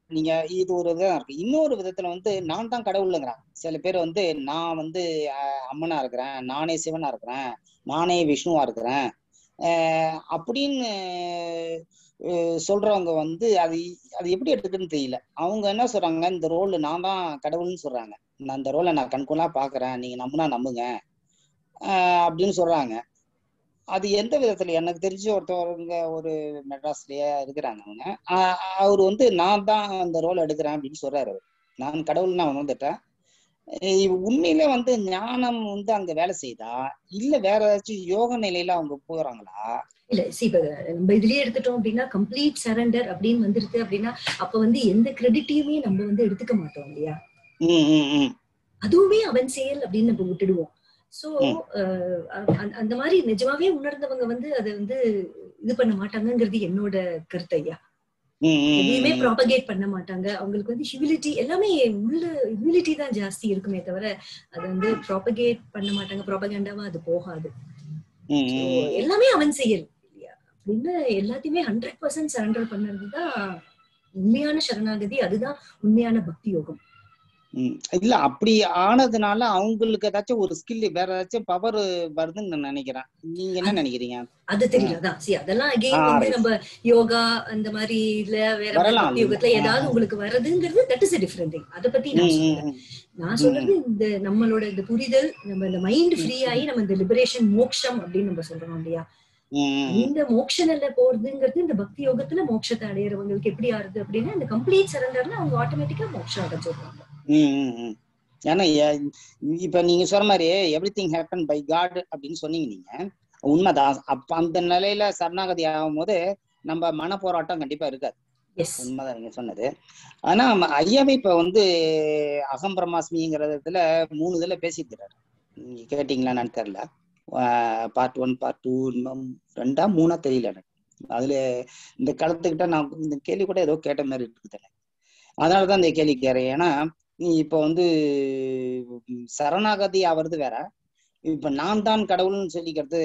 நீங்க இது ஒரு விதம் இருக்கு இன்னொரு விதத்துல வந்து நான் தான் கடவுளுங்கிறாங்க சில பேர் வந்து நான் வந்து அஹ், அம்மனா இருக்கிறேன் நானே சிவனா இருக்கிறேன் நானே விஷ்ணுவா இருக்கிறேன் அஹ், அப்படின்னு அஹ், சொல்றவங்க வந்து அது அது எப்படி எடுத்துக்குன்னு தெரியல அவங்க என்ன சொல்றாங்க இந்த ரோல் நான் தான் கடவுள்னு சொல்றாங்க நான் இந்த ரோலை நான் கண்கொள்ளா பாக்குறேன் நீங்க நம்புனா நம்புங்க ஆஹ் அப்படின்னு சொல்றாங்க அது எந்த விதத்துல எனக்கு தெரிஞ்ச ஒருத்தவங்க ஒரு மெட்ராஸ்லயே இருக்கிறாங்க அவங்க ஆஹ் அவர் வந்து நான் தான் அந்த ரோல் எடுக்கிறேன் அப்படின்னு சொல்றாரு அவரு. நான் கடவுள் நான் உணர்ந்துட்டேன் இவ் உண்மையிலே வந்து ஞானம் வந்து அங்க வேலை செய்தா இல்ல வேற ஏதாச்சும் யோக நிலையில அவங்க போறாங்களா இல்ல சி இப்ப நம்ம இதுலயே எடுத்துட்டோம் அப்படின்னா கம்ப்ளீட் சரண்டர் அப்படின்னு வந்துருது அப்படின்னா அப்ப வந்து எந்த கிரெடிட்டையுமே நம்ம வந்து எடுத்துக்க மாட்டோம் இல்லையா உம் உம் உம் அதுவுமே அவன் செயல் அப்படின்னு நம்ம விட்டுடுவோம் சோ ம். அந்த மாதிரி நிஜமாவே உணர்ந்தவங்க வந்து அதை வந்து இது பண்ண மாட்டாங்கங்கிறது என்னோட கருத்து ஐயா உம் உம் எதையுமே உம் ப்ராபகேட் பண்ண மாட்டாங்க அவங்களுக்கு வந்து ஹியூமிலிட்டி எல்லாமே உள்ள ஹியூமிலிட்டி தான் ஜாஸ்தி இருக்குமே தவிர அது வந்து ப்ராபகேட் பண்ண மாட்டாங்க ப்ராபகேண்டாவா அது போகாது உம் So, உம் உம் எல்லாமே அவன் செயல் இல்லையா அப்படின்னு எல்லாத்தையுமே ஹண்ட்ரட் பர்சன்ட் சரண்டர் பண்ணதுதான் உண்மையான சரணாகதி அதுதான் உண்மையான பக்தி யோகம் உம் இல்ல அப்படி ஆனதுனால அவங்களுக்கு ஏதாச்சும் ஒரு ஸ்கில் வேற ஏதாச்சும் பவர் வருதுன்னு நான் நினைக்கிறேன் நீங்க என்ன நினைக்கிறீங்க அது தெரியல அதான் see அதெல்லாம் அகைன் ஆ, வந்து right. நம்ம யோகா அந்த மாதிரி இல்ல வேற மாதிரி வரலாம். பக்தி யோகத்துல ஆ. ஏதாவது உங்களுக்கு வருதுங்கிறது தட் இஸ் டிஃபரெண்ட் திங் அதை பத்தி நான் உம் சொல்லல உம் நான் சொல்றது இந்த நம்மளோட இந்த புரிதல் நம்ம இந்த மைண்ட் ஃப்ரீ ஆகி நம்ம இந்த லிபரேஷன் மோக்ஷம் அப்படின்னு நம்ம சொல்றோம் இல்லையா உம் உம் உம் இந்த மோட்ச நிலை போறதுங்கிறது இந்த பக்தி யோகத்துல மோட்சத்தை அடையிறவங்களுக்கு எப்படி ஆறுது அப்படின்னா இந்த கம்ப்ளீட் சரண்டர்ல அவங்க ஆட்டோமேட்டிக்கா மோட்சம் அடைஞ்சிடுறாங்க உம் உம் உம் ஏன்னா எ- இப்ப நீங்க சொன்ன மாதிரி everything happen by God அப்படின்னு சொன்னீங்க நீங்க உண்மைதான் அப்ப அந்த நிலையில சரணாகதி ஆகும் போது நம்ம மன போராட்டம் கண்டிப்பா இருக்காது எஸ் உண்மைதான் நீங்க சொன்னது ஆனா ம- ஐயாவே இப்ப வந்து அகம் பிரம்மாஸ்மிங்கிறதுல மூணு இதுல பேசிக்கிறாரு நீங்க கேட்டீங்களா என்னன்னு தெரியல பார்ட் ஒன் பார்ட் டூ ரெண்டா மூணா தெரியல எனக்கு அதுல இந்த காலத்துக்கிட்ட நான் இந்த கேள்வி கூட ஏதோ கேட்ட மாதிரி இருக்குது எனக்கு அதனாலதான் இந்த கேள்வி கேட்கிறேன் ஏன்னா நீ இப்ப வந்து உம், சரணாகதி ஆவறது வேற இப்ப நான் தான் கடவுள்னு சொல்லிக்கிறது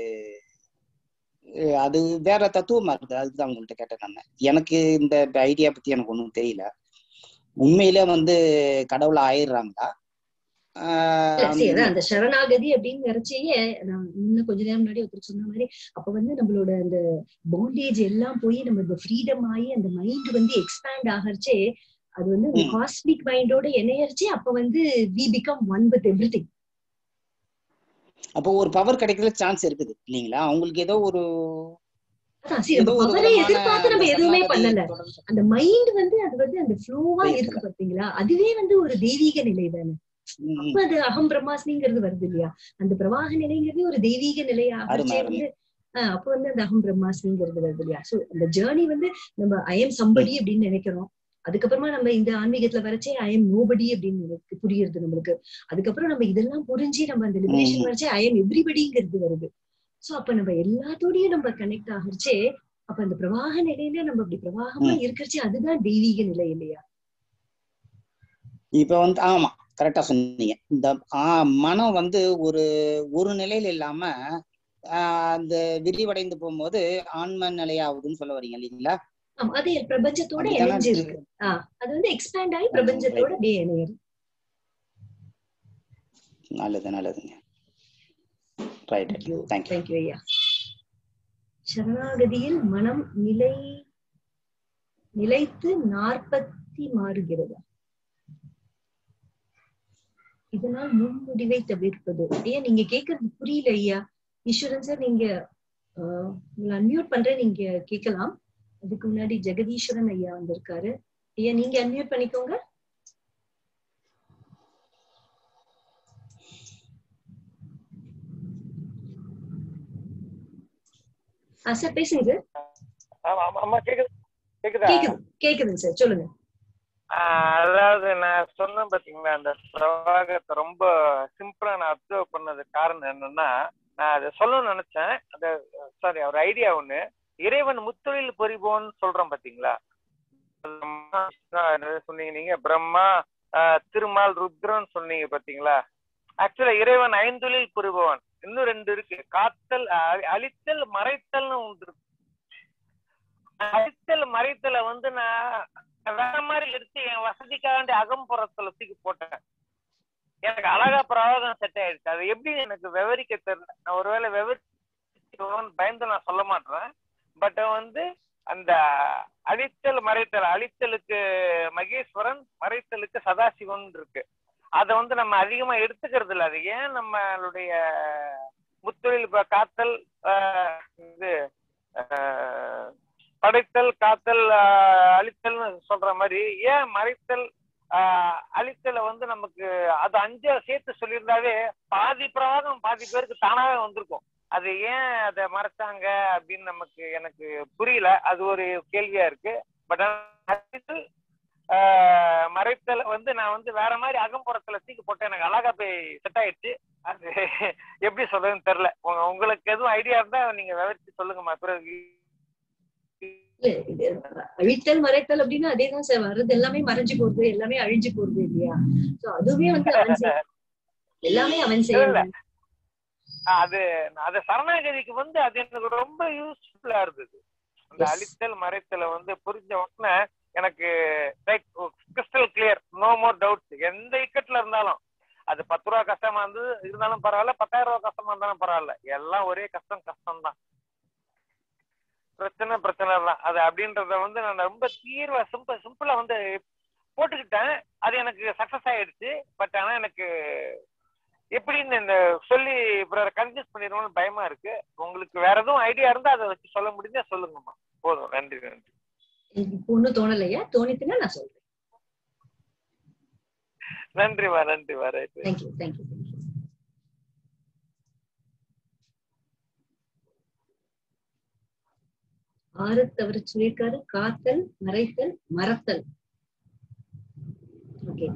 அஹ் அது வேற தத்துவமா இருக்குது அதுக்குதான் உங்கள்ட்ட கேட்டேன் நான் எனக்கு இந்த ஐடியா பத்தி எனக்கு ஒண்ணும் தெரியல உண்மையிலே வந்து கடவுள் ஆயிடுறாங்களா ஆஹ் இல்ல, see, அதான் அந்த சரணாகதி அப்படின்னு வரைச்சேயே நான் இன்னும் கொஞ்ச நேரம் முன்னாடி ஒருத்தர் சொன்ன மாதிரி அப்ப வந்து நம்மளோட அந்த பாண்டேஜ் எல்லாம் போய் நம்ம இந்த ஃப்ரீடம் ஆகி அந்த மைண்ட் வந்து எக்ஸ்பேண்ட் ஆகறச்சே அது வந்து ம். காஸ்மிக் மைண்டோட இணையறச்சே அப்ப வந்து we become one with everything அப்போ ஒரு பவர் கிடைக்கிற சான்ஸ் இருக்குது இல்லைங்களா அவங்களுக்கு ஏதோ ஒரு அதான் see, ஏதோ நம்ம ஒரு பவரை விதமான எதிர்பார்த்து நம்ம அந்த எதுவுமே சரணாகதி பண்ணல தொடர்ந்து அந்த மைண்ட் வந்து அது வந்து அந்த ஃப்ளோவா செய்யறதில்ல. இருக்கு பாத்தீங்களா அதுவே வந்து ஒரு தெய்வீக நிலை தானே ம், ம். அப்ப அது அகம் பிரம்மாஸ்மிங்கிறது வருது இல்லையா அந்த பிரவாக நிலைங்கிறது ஒரு தெய்வீக நிலை அருமை ஆகச்சே அருமை வந்து ஆஹ் அப்ப வந்து அந்த அகம் பிரம்மாஸ்மிங்கிறது வருது இல்லையா சோ அந்த ஜேர்னி வந்து நம்ம ஐ எம் சம்படி அப்படின்னு நினைக்கிறோம் அதுக்கப்புறமா நம்ம இந்த ஆன்மீகத்துல வரைச்சே ஐ எம் நோபடி அப்படின்னு எனக்கு புரியுது நம்மளுக்கு அதுக்கப்புறம் நம்ம இதெல்லாம் புரிஞ்சு நம்ம அந்த லிபரேஷன் ம். வரைச்சே ஐ எம் எவ்ரிபடிங்கிறது வருது சோ அப்ப நம்ம எல்லாத்தோடயும் நம்ம கனெக்ட் ஆகிறச்சே அப்ப அந்த பிரவாக நிலையில நம்ம அப்படி பிரவாகமா ம். இருக்கிறச்சே அதுதான் தெய்வீக நிலை இல்லையா இப்ப வந்து ஆமா கரெக்டா சொன்னீங்க இந்த ஆ, மனம் வந்து ஒரு ஒரு நிலையில இல்லாம ஆஹ் அந்த விரிவடைந்து போகும்போது ஆன்ம நிலையாகுதுன்னு சொல்ல வரீங்க இல்லைங்களா ஆமா அது பிரபஞ்சத்தோட அப்படித்தானே இணைஞ்சு இருக்கு ஆஹ் அது வந்து எக்ஸ்பேண்ட் ஆகி பிரபஞ்சத்தோட அப்படியே இணையுது நல்லது நல்லதுங்க ரைட் தேங்க்யூ தேங்க்யூ தேங்க்யூ ஐயா சரணாகதியில் மனம் நிலை நிலைத்து நாற்பத்தி மாறுகிறது இதனால் முன்முடிவை தவிர்ப்பது ஐயா நீங்க கேக்குறது புரியல ஐயா ஈஸ்வரன் சார் நீங்க ஆஹ், உங்களை அன்மியூட் பண்றேன் நீங்க கேட்கலாம் அதுக்கு முன்னாடி ஜெகதீஸ்வரன் ஐயா வந்திருக்காரு ஐயா நீங்க அன்மியூட் பண்ணிக்கோங்க ஆ சார் பேசுங்க சார் ஆமா ஆமா ஆமா கேக்குது கேக்குதா கேக்குது கேக்குதுங்க சார் சொல்லுங்க ஆஹ் அதாவது நான் சொன்னேன் பாத்தீங்களா அந்த பிரவாகத்தை ரொம்ப சிம்பிளா நான் அப்சர்வ் பண்ணது காரணம் என்னன்னா நான் அதை சொல்லணும்னு நினைச்சேன் அந்த சாரி ஒரு ஐடியா ஒண்ணு இறைவன் முத்தொழில் புரிவோன்னு சொல்றோம் பாத்தீங்களா பிரம்மா, விஷ்ணு, என்னது சொன்னீங்க நீங்க பிரம்மா ஆஹ் திருமால் ருத்ரன் சொன்னீங்க பாத்தீங்களா ஆக்சுவலா இறைவன் ஐந்தொழில் புரிபவன் இன்னும் ரெண்டு இருக்கு காத்தல் அ- அழித்தல் மறைத்தல்னு ஒன்று இருக்கு அழித்தல் மறைத்தலை வந்து நான் நான் வேற மாதிரி எடுத்து என் வசதிக்காண்டி அகம்புறத்துல தூக்கி போட்டேன் எனக்கு அழகா பிரவாகம் செட் ஆயிடுச்சு அது எப்படி எனக்கு விவரிக்க தெரியல நான் ஒருவேளை விவரிச்சு பயந்து நான் சொல்ல மாட்டேன் பட் வந்து அந்த அழித்தல் மறைத்தல் அழித்தலுக்கு மகேஸ்வரன் மறைத்தலுக்கு சதாசிவன் இருக்கு அதை வந்து நம்ம அதிகமா எடுத்துக்கிறது இல்லை அது ஏன் நம்மளுடைய முத்தொழில் இப்ப காத்தல் ஆஹ், இது ஆஹ், படைத்தல் காத்தல் ஆஹ், அழித்தல்னு சொல்ற மாதிரி ஏன் மறைத்தல் ஆஹ், அழித்தலை வந்து நமக்கு அது அஞ்சு சேர்த்து சொல்லியிருந்தாவே பாதி பிரவாகம் பாதி பேருக்கு தானாவே வந்திருக்கும் அது ஏன் அதை மறைச்சாங்க அப்படின்னு நமக்கு எனக்கு புரியல அது ஒரு கேள்வியா இருக்கு பட் அழித்தல் ஆஹ், மறைத்தல் வந்து நான் வந்து வேற மாதிரி அகம்புறத்துல தூக்கி போட்டேன் எனக்கு அழகா போய் செட் ஆயிடுச்சு அது எப்படி சொல்றதுன்னு தெரியல உங்க- உங்களுக்கு எதுவும் ஐடியா இருந்தா நீங்க விவரிச்சு சொல்லுங்கம்மா பிறகு இல்ல, இது அழித்தல் மறைத்தல் அப்படின்னா அதேதான் சார் வர்றது எல்லாமே மறைஞ்சு போறது எல்லாமே அழிஞ்சு போறது இல்லையா சோ அதுவே வந்து அவன் செய்ய எல்லாமே அவன் செய்யணும் அது அது சரணாகதிக்கு வந்து அது எனக்கு ரொம்ப யூஸ்ஃபுல்லா இருந்தது அந்த Yes. அழித்தல் மறைத்தலை வந்து புரிஞ்ச உடனே எனக்கு like crystal clear no more doubts எந்த இக்கட்ல இருந்தாலும் அது பத்து ரூபா கஷ்டமா இருந்தது இருந்தாலும் பரவாயில்ல பத்தாயிரம் ரூபா கஷ்டமா இருந்தாலும் பரவாயில்ல எல்லாம் ஒரே கஷ்டம் கஷ்டம் தான் பிரச்சனை பிரச்சனை தான் அது அப்படின்றத வந்து நான் ரொம்ப தீர்வா சிம்பிள் சிம்பிளா வந்து போட்டுக்கிட்டேன் அது எனக்கு சக்சஸ் ஆயிடுச்சு பட் ஆனா எனக்கு எப்படின்னு இந்த சொல்லி கன்ஃபியூஸ் பண்ணிடுவோம்னு பயமா இருக்கு உங்களுக்கு வேற எதுவும் ஐடியா இருந்தா அதை வச்சு சொல்ல முடிஞ்சா சொல்லுங்கம்மா போதும் நன்றி நன்றி எனக்கு இப்போ ஒண்ணும் தோணலையா தோணித்துன்னா நான் சொல்றேன் நன்றிமா நன்றிமா ரைட் தேங்க்யூ தேங்க்யூ தேங்க்யூ ஆரத் அவர் சொல்லியிருக்காரு காத்தல் மறைத்தல் மறத்தல் ஓகே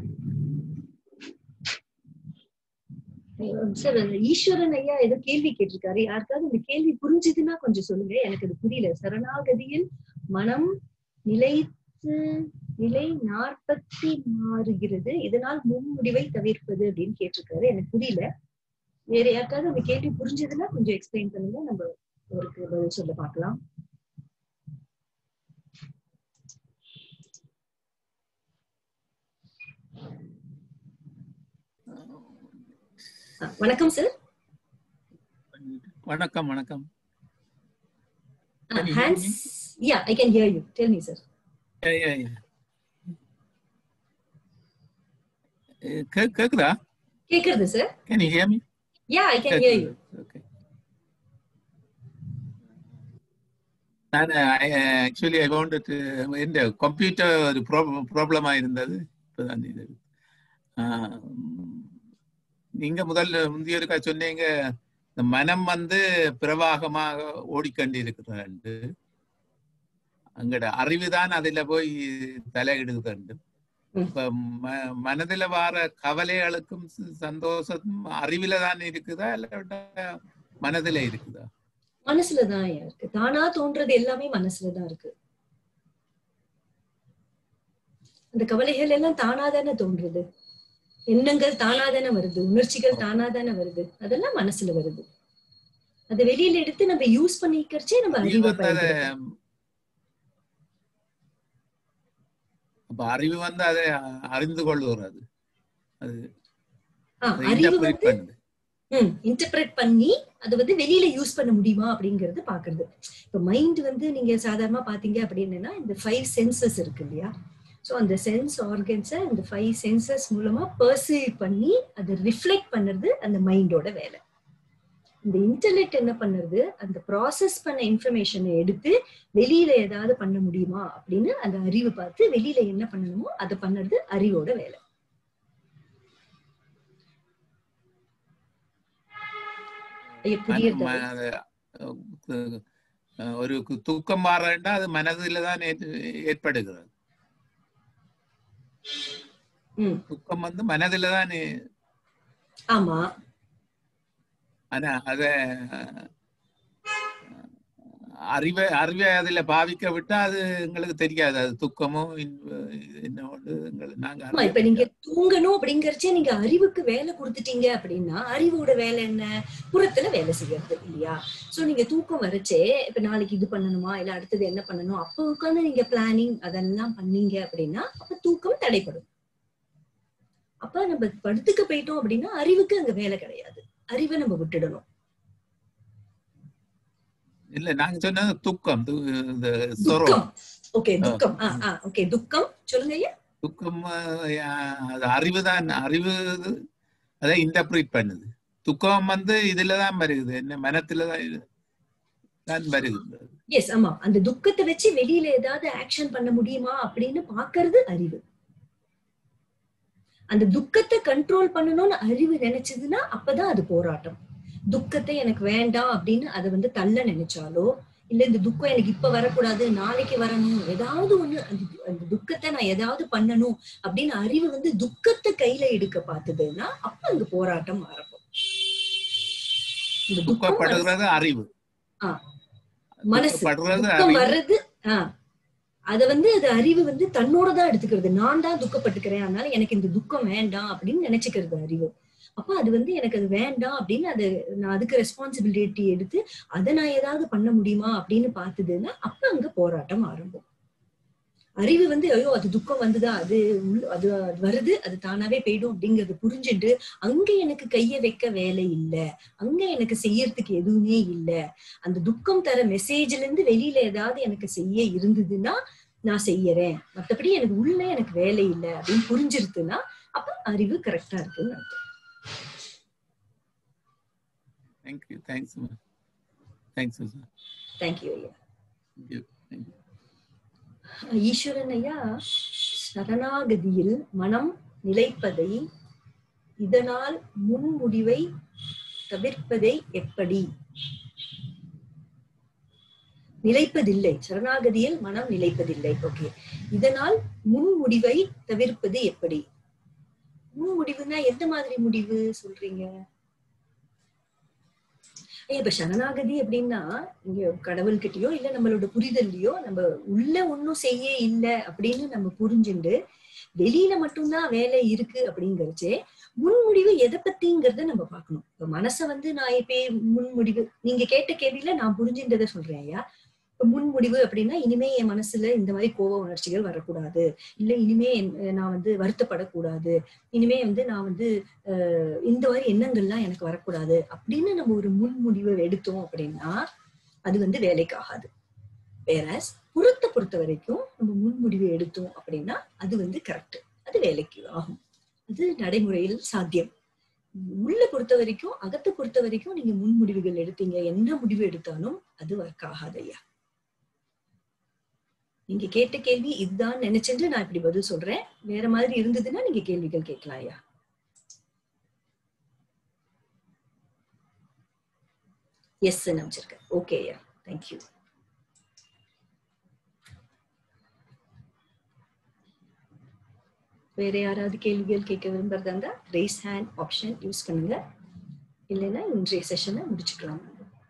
சார் அந்த ஈஸ்வரன் ஐயா ஏதோ கேள்வி கேட்டிருக்காரு யாருக்காவது இந்த கேள்வி புரிஞ்சுதுன்னா கொஞ்சம் சொல்லுங்க எனக்கு அது புரியல சரணாகதியில் மனம் நிலைத்து நிலை நாற்பத்தி மாறுகிறது இதனால் முன்முடிவை தவிர்ப்பது அப்படின்னு கேட்டிருக்காரு எனக்கு புரியல வேற யாருக்காவது அந்த கேள்வி புரிஞ்சதுன்னா கொஞ்சம் எக்ஸ்பிளைன் பண்ணுங்க நம்ம அவருக்கு பதில் சொல்ல பார்க்கலாம் அஹ், வணக்கம் சார் வணக்கம் வணக்கம் Can you hear hands me? Yeah I can hear you tell me sir Yeah, yeah, yeah. Eh, கே- கேக்குதா கேக்குறது சார் can you hear me yeah I can hear you okay நான் ஆக்சுவலி ஐ வாண்டட் எந்த computer ஒரு ப்ராப்ளமா இருந்தது இப்போதான் இது ஆஹ், நீங்க முதல்ல முந்தைய ஒருக்கா சொன்னீங்க இந்த மனம் வந்து பிரவாகமாக ஓடிக்கொண்டிருக்கிறது அங்கட அறிவுதான் அதுல போய் தலையிடுகிறது ம். இப்ப ம- மனதுல வார கவலைகளுக்கும் ச- சந்தோஷம் அறிவுல தான் இருக்குதா இல்ல மனதுல இருக்குதா மனசுலதான் ஐயா இருக்கு தானா தோன்றது எல்லாமே மனசுலதான் இருக்கு அந்த கவலைகள் எல்லாம் தானா தானே தோன்றுது எண்ணங்கள் தானா தானே வருது உணர்ச்சிகள் தானா தானே வருது அதெல்லாம் மனசுல வருது அதை வெளியில எடுத்து நம்ம யூஸ் பண்ணிக்கிறச்சே நம்ம அறிவு அறிவை வந்து அதை பயன்படுத்தணும் அப்ப அறிவு வந்து அதை அறிந்து கொள்ளுறது அது ஆ, அதை அறிவு interpret வந்து பண்ணுது ம் இன்டர்பிரட் பண்ணி அது வந்து வெளியில யூஸ் பண்ண முடியுமா அப்படிங்கறது பாக்குறது இப்ப மைண்ட் வந்து நீங்க சாதாரணமா பாத்தீங்க அப்படின்னா இந்த ஃபைவ் சென்சஸ் இருக்கு இல்லையா சோ அந்த சென்ஸ் ஆர்கன்ஸை அந்த ஃபைவ் சென்சஸ் மூலமா பர்சீவ் பண்ணி அதை ரிஃப்ளெக்ட் பண்ணுறது அந்த மைண்டோட வேலை இந்த இன்டர்நெட் என்ன பண்ணுறது அந்த ப்ராசஸ் பண்ண இன்ஃபர்மேஷனை எடுத்து வெளியில ஏதாவது பண்ண முடியுமா அப்படின்னு அந்த அறிவு பார்த்து வெளியில என்ன பண்ணணுமோ அதை பண்ணுறது அறிவோட வேலை ஐயா, புரியுதா மன- ம- அது, அஹ், ஒரு கு- தூக்கம் மாறண்டா அது மனதில் தான் ஏற்- ஏற்படுகிறது ம் துக்கம் வந்து மனதில் தான் ஏ- ஆமா ஆனா அத அறிவை அறிவை அதுல பாவிக்க விட்டா அது எங்களுக்கு தெரியாது அது துக்கமோ இன்ப- என்ன ஒன்று எங்களுக்கு நாங்க ஆமா இப்ப நீங்க தூங்கணும் அப்படிங்கறச்சே நீங்க அறிவுக்கு வேலை கொடுத்துட்டீங்க அப்படின்னா அறிவோட வேலை என்ன புறத்துல வேலை செய்யறது இல்லையா சோ நீங்க தூக்கம் வரச்சே இப்ப நாளைக்கு இது பண்ணணுமா இல்ல அடுத்தது என்ன பண்ணணும் அப்ப உட்கார்ந்து நீங்க பிளானிங் அதெல்லாம் பண்ணீங்க அப்படின்னா அப்ப தூக்கம் தடைப்படும் அப்ப நம்ம படுத்துக்க போயிட்டோம் அப்படின்னா அறிவுக்கு அங்க வேலை கிடையாது அறிவை நம்ம விட்டுடணும் இல்ல நாங்க சொன்னது துக்கம் து- இந்த சொரம் துக்கம் ஓகே துக்கம் ஆ ஆ ஓகே துக்கம் சொல்லுங்க ஐயா துக்கம் அஹ், அது அறிவு தான் அறிவு அதை இன்டர்பிரேட் பண்ணுது துக்கம் வந்து இதுலதான் வருது என்ன மனத்துலதான் இது தான் வருது எஸ் ஆமா அந்த துக்கத்தை வச்சு வெளியில ஏதாவது ஆக்ஷன் பண்ண முடியுமா அப்படின்னு பாக்குறது அறிவு அந்த துக்கத்தை கண்ட்ரோல் பண்ணணும்னு அறிவு நினைச்சதுன்னா அப்பதான் அது போராட்டம் துக்கத்தை எனக்கு வேண்டாம் அப்படின்னு அதை வந்து தள்ள நினைச்சாலோ இல்ல இந்த துக்கம் எனக்கு இப்ப வரக்கூடாது நாளைக்கு வரணும் ஏதாவது ஒண்ணு அந்த து- அந்த துக்கத்தை நான் ஏதாவது பண்ணணும் அப்படின்னு அறிவு வந்து துக்கத்தை கையில எடுக்க பார்த்ததுன்னா அப்ப அங்க போராட்டம் ஆரம்பம் இந்த துக்கம் மனசு- துக்கப்படுறது அறிவு ஆ. மனசு துக்கப்படுறது துக்கம் அறிவு வர்றது ஆஹ் அத வந்து அது அறிவு வந்து தன்னோட தான் எடுத்துக்கிறது நான் தான் துக்கப்பட்டுக்கிறேன் அதனால எனக்கு இந்த துக்கம் வேண்டாம் அப்படின்னு நினைச்சுக்கிறது அறிவு அப்ப அது வந்து எனக்கு அது வேண்டாம் அப்படின்னு அது நான் அதுக்கு ரெஸ்பான்சிபிலிட்டி எடுத்து அதை நான் ஏதாவது பண்ண முடியுமா அப்படின்னு பார்த்ததுன்னா அப்ப அங்க போராட்டம் ஆரம்பம் அறிவு வந்து ஐயோ அது துக்கம் வந்துதா அது உள்ள- அது அது வருது அது தானாவே போயிடும் அப்படிங்கறது புரிஞ்சுட்டு அங்க எனக்கு கைய வைக்க வேலை இல்ல அங்க எனக்கு செய்யறதுக்கு எதுவுமே இல்ல அந்த துக்கம் தர மெசேஜ்ல இருந்து வெளியில ஏதாவது எனக்கு செய்ய இருந்ததுன்னா நான் செய்யறேன் மத்தபடி எனக்கு உள்ள எனக்கு வேலை இல்லை அப்படின்னு புரிஞ்சிருதுன்னா அப்ப அறிவு கரெக்டா இருக்குன்னு அர்த்தம் thank you thanks thanks sir thank you ஐயா தேங்க்யூ தேங்க்யூ ஈஸ்வரன் ஐயா சரணாகதியில் மனம் நிலைப்பதை இதனால் முன்முடிவை தவிர்ப்பதை எப்படி நிலைப்பதில்லை சரணாகதியில் மனம் நிலைப்பதில்லை ஓகே இதனால் முன்முடிவை தவிர்ப்பது எப்படி முன்முடிவுனா எந்த மாதிரி முடிவு சொல்றீங்க ஐயா, இப்ப சரணாகதி அப்படின்னா இங்க கடவுள்கிட்டயோ இல்ல நம்மளோட புரிதல்லையோ நம்ம உள்ள ஒண்ணும் செய்ய இல்ல அப்படின்னு நம்ம புரிஞ்சுண்டு வெளியில மட்டும்தான் வேலை இருக்கு அப்படிங்கறச்சே முன்முடிவு எதை பத்திங்கிறத நம்ம பார்க்கணும் இப்ப மனசை வந்து நான் இப்ப முன்முடிவு நீங்க கேட்ட கேள்வியில நான் புரிஞ்சுன்றதை சொல்றேன் ஐயா இப்ப முன்முடிவு அப்படின்னா இனிமே என் மனசுல இந்த மாதிரி கோப உணர்ச்சிகள் வரக்கூடாது இல்ல இனிமே என்- நான் வந்து வருத்தப்படக்கூடாது இனிமே வந்து நான் வந்து அஹ், இந்த மாதிரி எண்ணங்கள்லாம் எனக்கு வரக்கூடாது அப்படின்னு நம்ம ஒரு முன்முடிவை எடுத்தோம் அப்படின்னா அது வந்து வேலைக்கு ஆகாது வேற புறத்தை பொறுத்த வரைக்கும் நம்ம முன்முடிவை எடுத்தோம் அப்படின்னா அது வந்து கரெக்ட் அது வேலைக்கு ஆகும் அது நடைமுறையில் சாத்தியம் உள்ள பொறுத்த வரைக்கும் அகத்தை பொறுத்த வரைக்கும் நீங்க முன்முடிவுகள் எடுத்தீங்க என்ன முடிவு எடுத்தாலும் அது ஒர்க் ஆகாது ஐயா நீங்க கேட்ட கேள்வி இதுதான் நினைச்சுட்டு நான் இப்படி பதில் சொல்றேன் வேற மாதிரி இருந்ததுன்னா நீங்க கேள்விகள் கேட்கலாம் ஐயா எஸ் நினைச்சிருக்கேன் ஓகே ஐயா தேங்க்யூ வேற யாராவது கேள்விகள் கேட்க விரும்புறதா இருந்தா ரேஸ் ஹேண்ட் ஆப்ஷன் யூஸ் பண்ணுங்க இல்லைன்னா இன்றைய செஷனை முடிச்சுக்கலாம்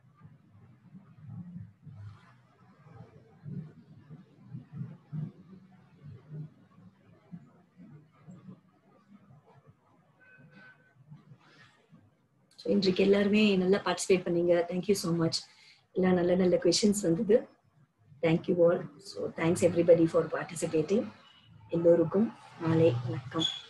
So, இன்றைக்கு எல்லாருமே நல்லா பார்ட்டிசிபேட் பண்ணீங்க தேங்க்யூ ஸோ மச் எல்லாம் நல்ல நல்ல கொஷின்ஸ் வந்தது thank you all so thanks everybody for participating எல்லோருக்கும் மாலை வணக்கம்